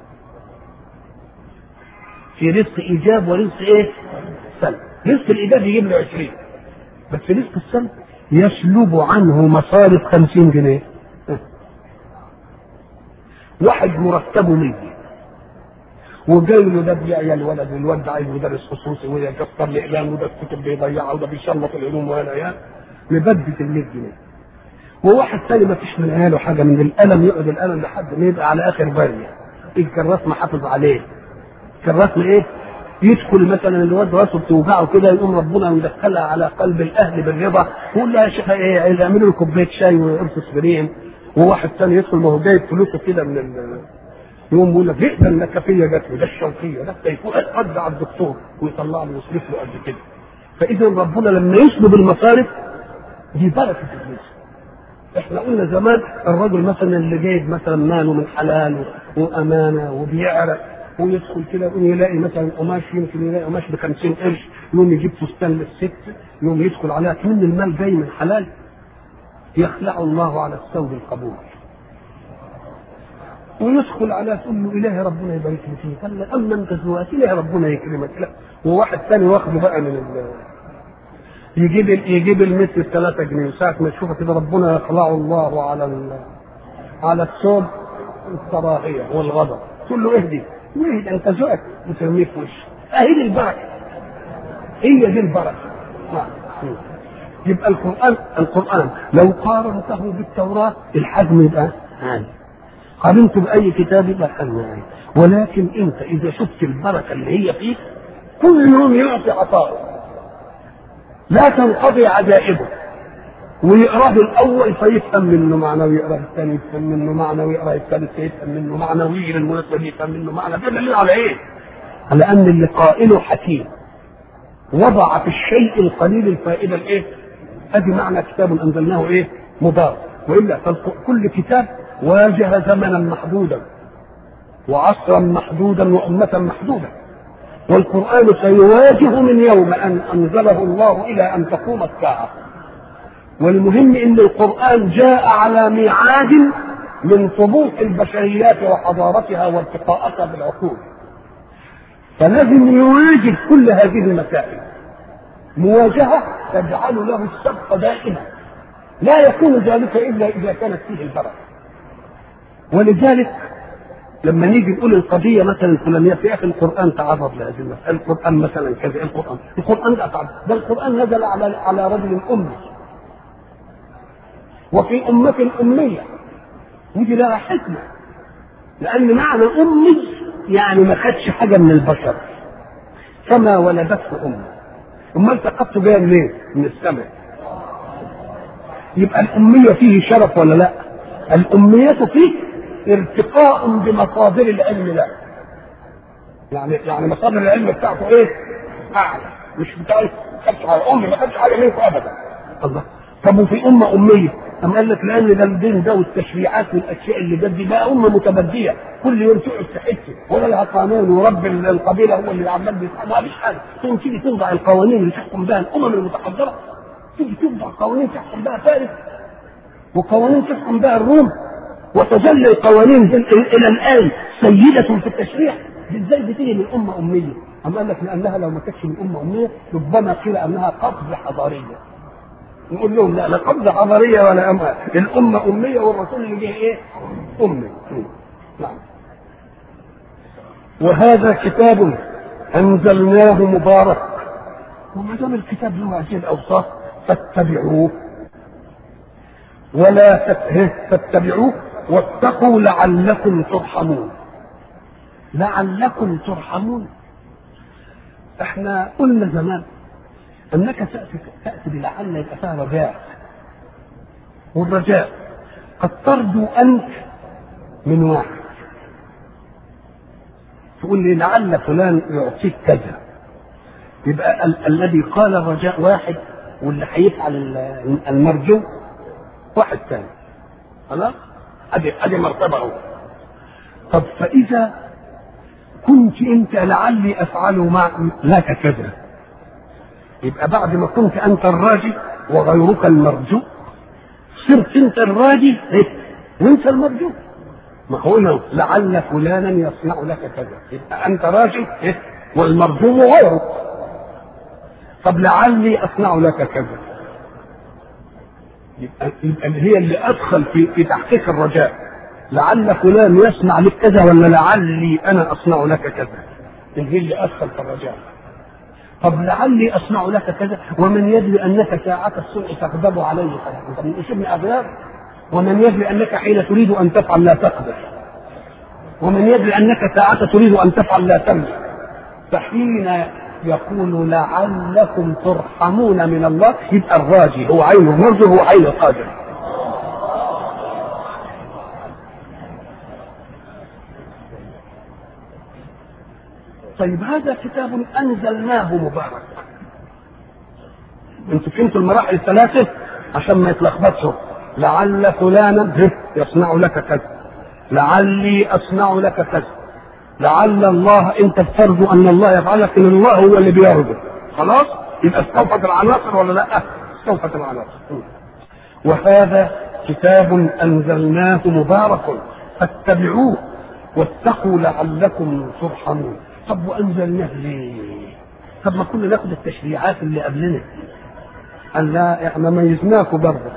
في رزق ايجاب ورزق ايه سلب رزق الايجاب يجيب له 20 بس رزق السلب يسلب عنه مصارف 50 جنيه واحد مرتبه 100 وجاي له ده بيعيا الولد والولد عايز مدرس خصوصي وده يكسر الاقلام وده الكتب بيضيعها وده بيشلط العلوم وانا يا مبدت ال 100 جنيه وواحد ثاني ما فيش من عياله حاجه من القلم يقعد القلم لحد ما يبقى على اخر بريه الكراس ما حافظ عليه كراس ايه؟ يدخل مثلا الواد راسه بتوجعه كده يقوم ربنا يدخلها على قلب الاهل بالرضا يقول لها يا شيخ ايه اعملوا له كوبايه شاي وقرص اسبرين وواحد ثاني يدخل ما هو جايب فلوسه كده من ال يقوم يقول لك ايه ده النكفيه جات له ده الشوكيه ده يفوق قد على الدكتور ويطلع له يصرف له قد كده فاذا ربنا لما يسلب المصارف دي بركه الرزق احنا قلنا زمان الرجل مثلا اللي جايب مثلا ماله من حلال وامانه وبيعرق ويدخل كده يقوم يلاقي مثلا قماش يمكن يلاقي قماش ب 50 قرش يقوم يجيب فستان للست يقوم يدخل عليها كمان المال جاي من حلال يخلع الله على الثوب القبول ويدخل على تقول له الهي ربنا يبارك لي فيه قال له اما انت دلوقتي الهي ربنا يكرمك لا وواحد ثاني واخده بقى من ال يجيب يجيب المثل 3 جنيه وساعة ما تشوفه كده ربنا يخلع الله على ال... على الثوب الكراهية والغضب تقول له اهدي واهدي انت ذوقك وترميه في وشه اهي دي البركة هي دي البركة نعم يبقى القرآن القرآن لو قارنته بالتوراة الحجم يبقى عالي قارنته بأي كتاب يبقى الحجم عالي ولكن أنت إذا شفت البركة اللي هي فيه كل يوم يعطي عطاءه لا تنقضي عجائبه ويقراه الاول فيفهم منه معنى ويقراه الثاني يفهم منه معنى ويقراه الثالث يفهم منه معنى ويجي للمناسبه دي يفهم منه معنى ده دليل على ايه؟ على ان اللي قائله حكيم وضع في الشيء القليل الفائده الايه؟ ادي معنى كتاب انزلناه ايه؟ مبارك والا كل كتاب واجه زمنا محدودا وعصرا محدودا وامه محدوده والقران سيواجه من يوم ان انزله الله الى ان تقوم الساعه والمهم ان القران جاء على ميعاد من طموح البشريات وحضارتها وارتقاءاتها بالعقول فلازم يواجه كل هذه المسائل مواجهه تجعل له السبق دائما لا يكون ذلك الا اذا كانت فيه البركه ولذلك لما نيجي نقول القضية مثلا الفلانية في آخر القرآن تعرض لهذه المسألة، القرآن مثلا كذا، القرآن، القرآن ده تعرض، ده القرآن نزل على على رجل أمي. وفي أمة أمية. ودي لها حكمة. لأن معنى أمي يعني ما خدش حاجة من البشر. كما ولدته أمه. أمال ثقافته جاية منين؟ من السماء. يبقى الأمية فيه شرف ولا لا؟ الأمية فيه ارتقاء بمصادر العلم له يعني يعني مصادر العلم بتاعته ايه؟ اعلى مش بتاع خدش على امي ما خدش حاجه منكم ابدا الله طب وفي امه اميه أم قال لك لأن ده الدين ده والتشريعات والأشياء اللي جت دي بقى أمة متبدية كل يوم تقعد في حتة ولا لها قانون ورب القبيلة هو اللي عمال بيفهم ما فيش حاجة تقوم تيجي توضع القوانين اللي تحكم بها الأمم المتحضرة تيجي توضع قوانين تحكم بها فارس وقوانين تحكم بها الروم وتظل القوانين الى الان سيده في التشريع ازاي بتيجي من امه اميه؟ أم قال لك لانها لو ما كانتش من امه اميه ربما قيل انها قفزه حضاريه. نقول لهم لا لا قفزه حضاريه ولا أمة. الامه اميه والرسول اللي جه ايه؟ امي. نعم. وهذا كتاب انزلناه مبارك وما دام الكتاب له هذه الاوصاف فاتبعوه ولا تتبعوه واتقوا لعلكم ترحمون لعلكم ترحمون احنا قلنا زمان انك تاتي تاتي بلعل يبقى فيها رجاء والرجاء قد ترجو انت من واحد تقول لي لعل فلان يعطيك كذا يبقى ال- الذي قال الرجاء واحد واللي هيفعل ال- المرجو واحد ثاني خلاص ادي ادي مرتبه اهو طب فاذا كنت انت لعلي افعل مع لك كذا يبقى بعد ما كنت انت الراجي وغيرك المرجو صرت انت الراجي إيه؟ وانت المرجو ما هو هنا لعل فلانا يصنع لك كذا يبقى انت راجي إيه؟ والمرجو غيرك طب لعلي اصنع لك كذا يبقى يبقى هي اللي ادخل في في تحقيق الرجاء لعل فلان يصنع لك كذا ولا لعلي انا اصنع لك كذا هي اللي ادخل في الرجاء طب لعلي اصنع لك كذا ومن يدري انك ساعة الصنع تغضب عليه انت من اشد اغلاب ومن يدري انك حين تريد ان تفعل لا تقدر ومن يدري انك ساعة تريد ان تفعل لا تملك فحين يقول لعلكم ترحمون من الله يبقى الراجي هو عين المرجو هو عين القادر طيب هذا كتاب انزلناه مبارك انتوا فهمتوا المراحل الثلاثه عشان ما يتلخبطش لعل فلانا يصنع لك كذا لعلي اصنع لك كذا لعل الله انت بترجو ان الله يفعل لكن الله هو اللي بيرجو خلاص يبقى استوفت العناصر ولا لا استوفت العناصر وهذا كتاب انزلناه مبارك فاتبعوه واتقوا لعلكم ترحمون طب وانزلناه ليه طب ما كنا ناخد التشريعات اللي قبلنا قال لا احنا ميزناكم برضه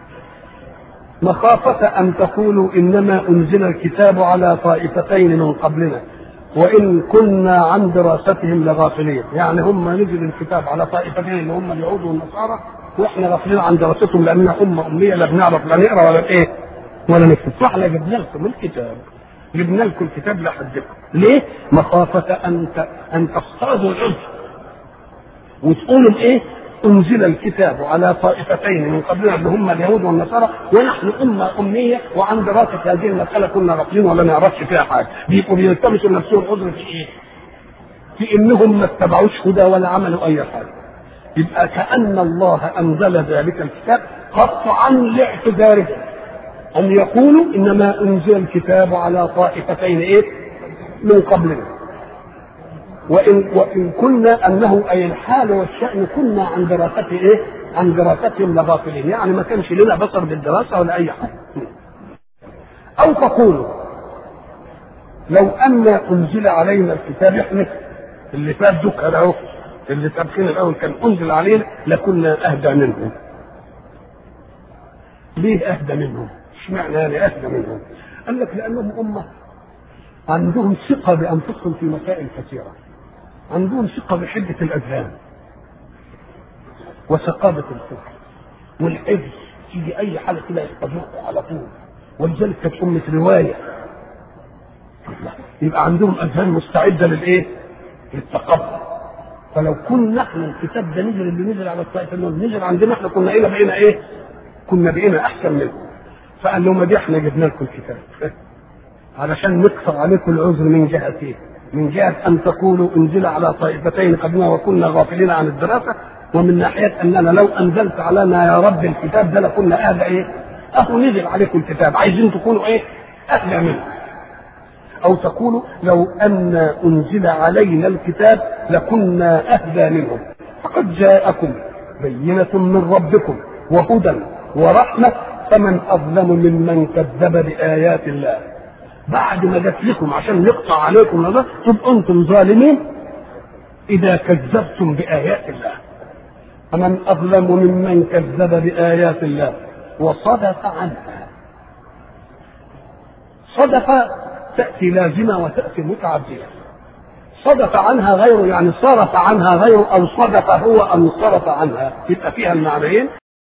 مخافة أن تقولوا إنما أنزل الكتاب على طائفتين من قبلنا وإن كنا عن دراستهم لغافلين يعني هم نزل الكتاب على طائفتين اللي هم اليهود والنصارى وإحنا غافلين عن دراستهم لأننا أمة أمية لا بنعرف لا نقرأ ولا إيه ولا نكتب فإحنا جبنا لكم الكتاب جبنا لكم الكتاب لحدكم ليه؟ مخافة أن ت... أن تصطادوا العذر وتقولوا إيه؟ انزل الكتاب على طائفتين من قبلنا اللي هم اليهود والنصارى ونحن امه اميه وعن دراسه هذه المساله كنا غافلين ولا نعرفش فيها حاجه بيبقوا بيلتمسوا لنفسهم عذر في ايه؟ في انهم ما اتبعوش هدى ولا عملوا اي حاجه يبقى كان الله انزل ذلك الكتاب قطعا لاعتذارهم ان يقولوا انما انزل الكتاب على طائفتين ايه؟ من قبلنا وإن, وإن كنا أنه أي الحال والشأن كنا عن دراسته إيه؟ عن دراستهم لغافلين، يعني ما كانش لنا بصر بالدراسة ولا أي حاجة. أو تقولوا لو أن أنزل علينا الكتاب إحنا اللي فات ذكر أهو اللي سابقين الأول كان أنزل علينا لكنا أهدى منهم. ليه أهدى منهم؟ اشمعنى يعني أهدى منهم؟ قال لك لأنهم أمة عندهم ثقة بأنفسهم في مسائل كثيرة. عندهم ثقة بحدة الأذهان وثقابة الفكر والحفظ تيجي أي حاجة كده يحفظوها على طول ولذلك كانت أمة رواية يبقى عندهم أذهان مستعدة للإيه؟ للتقبل فلو كنا احنا الكتاب ده نزل اللي نزل على الطائفة اللي نزل عندنا احنا كنا ايه بقينا ايه؟ كنا بقينا أحسن منهم فقال لهم دي احنا جبنا لكم الكتاب علشان نقطع عليكم العذر من جهة ايه؟ من جهة أن تقولوا انزل على طائفتين قبلنا وكنا غافلين عن الدراسة ومن ناحية أننا لو أنزلت علينا يا رب الكتاب ده لكنا أهدى إيه؟ أهو نزل عليكم الكتاب عايزين تكونوا إيه؟ أهدى منه أو تقولوا لو أن أنزل علينا الكتاب لكنا أهدى منهم فقد جاءكم بينة من ربكم وهدى ورحمة فمن أظلم ممن كذب بآيات الله بعد ما جت لكم عشان نقطع عليكم هذا تبقوا انتم ظالمين اذا كذبتم بايات الله فمن اظلم ممن كذب بايات الله وصدف عنها صدف تاتي لازمه وتاتي متعديه صدف عنها غيره يعني صرف عنها غيره او صدف هو ان صرف عنها يبقى فيها المعنيين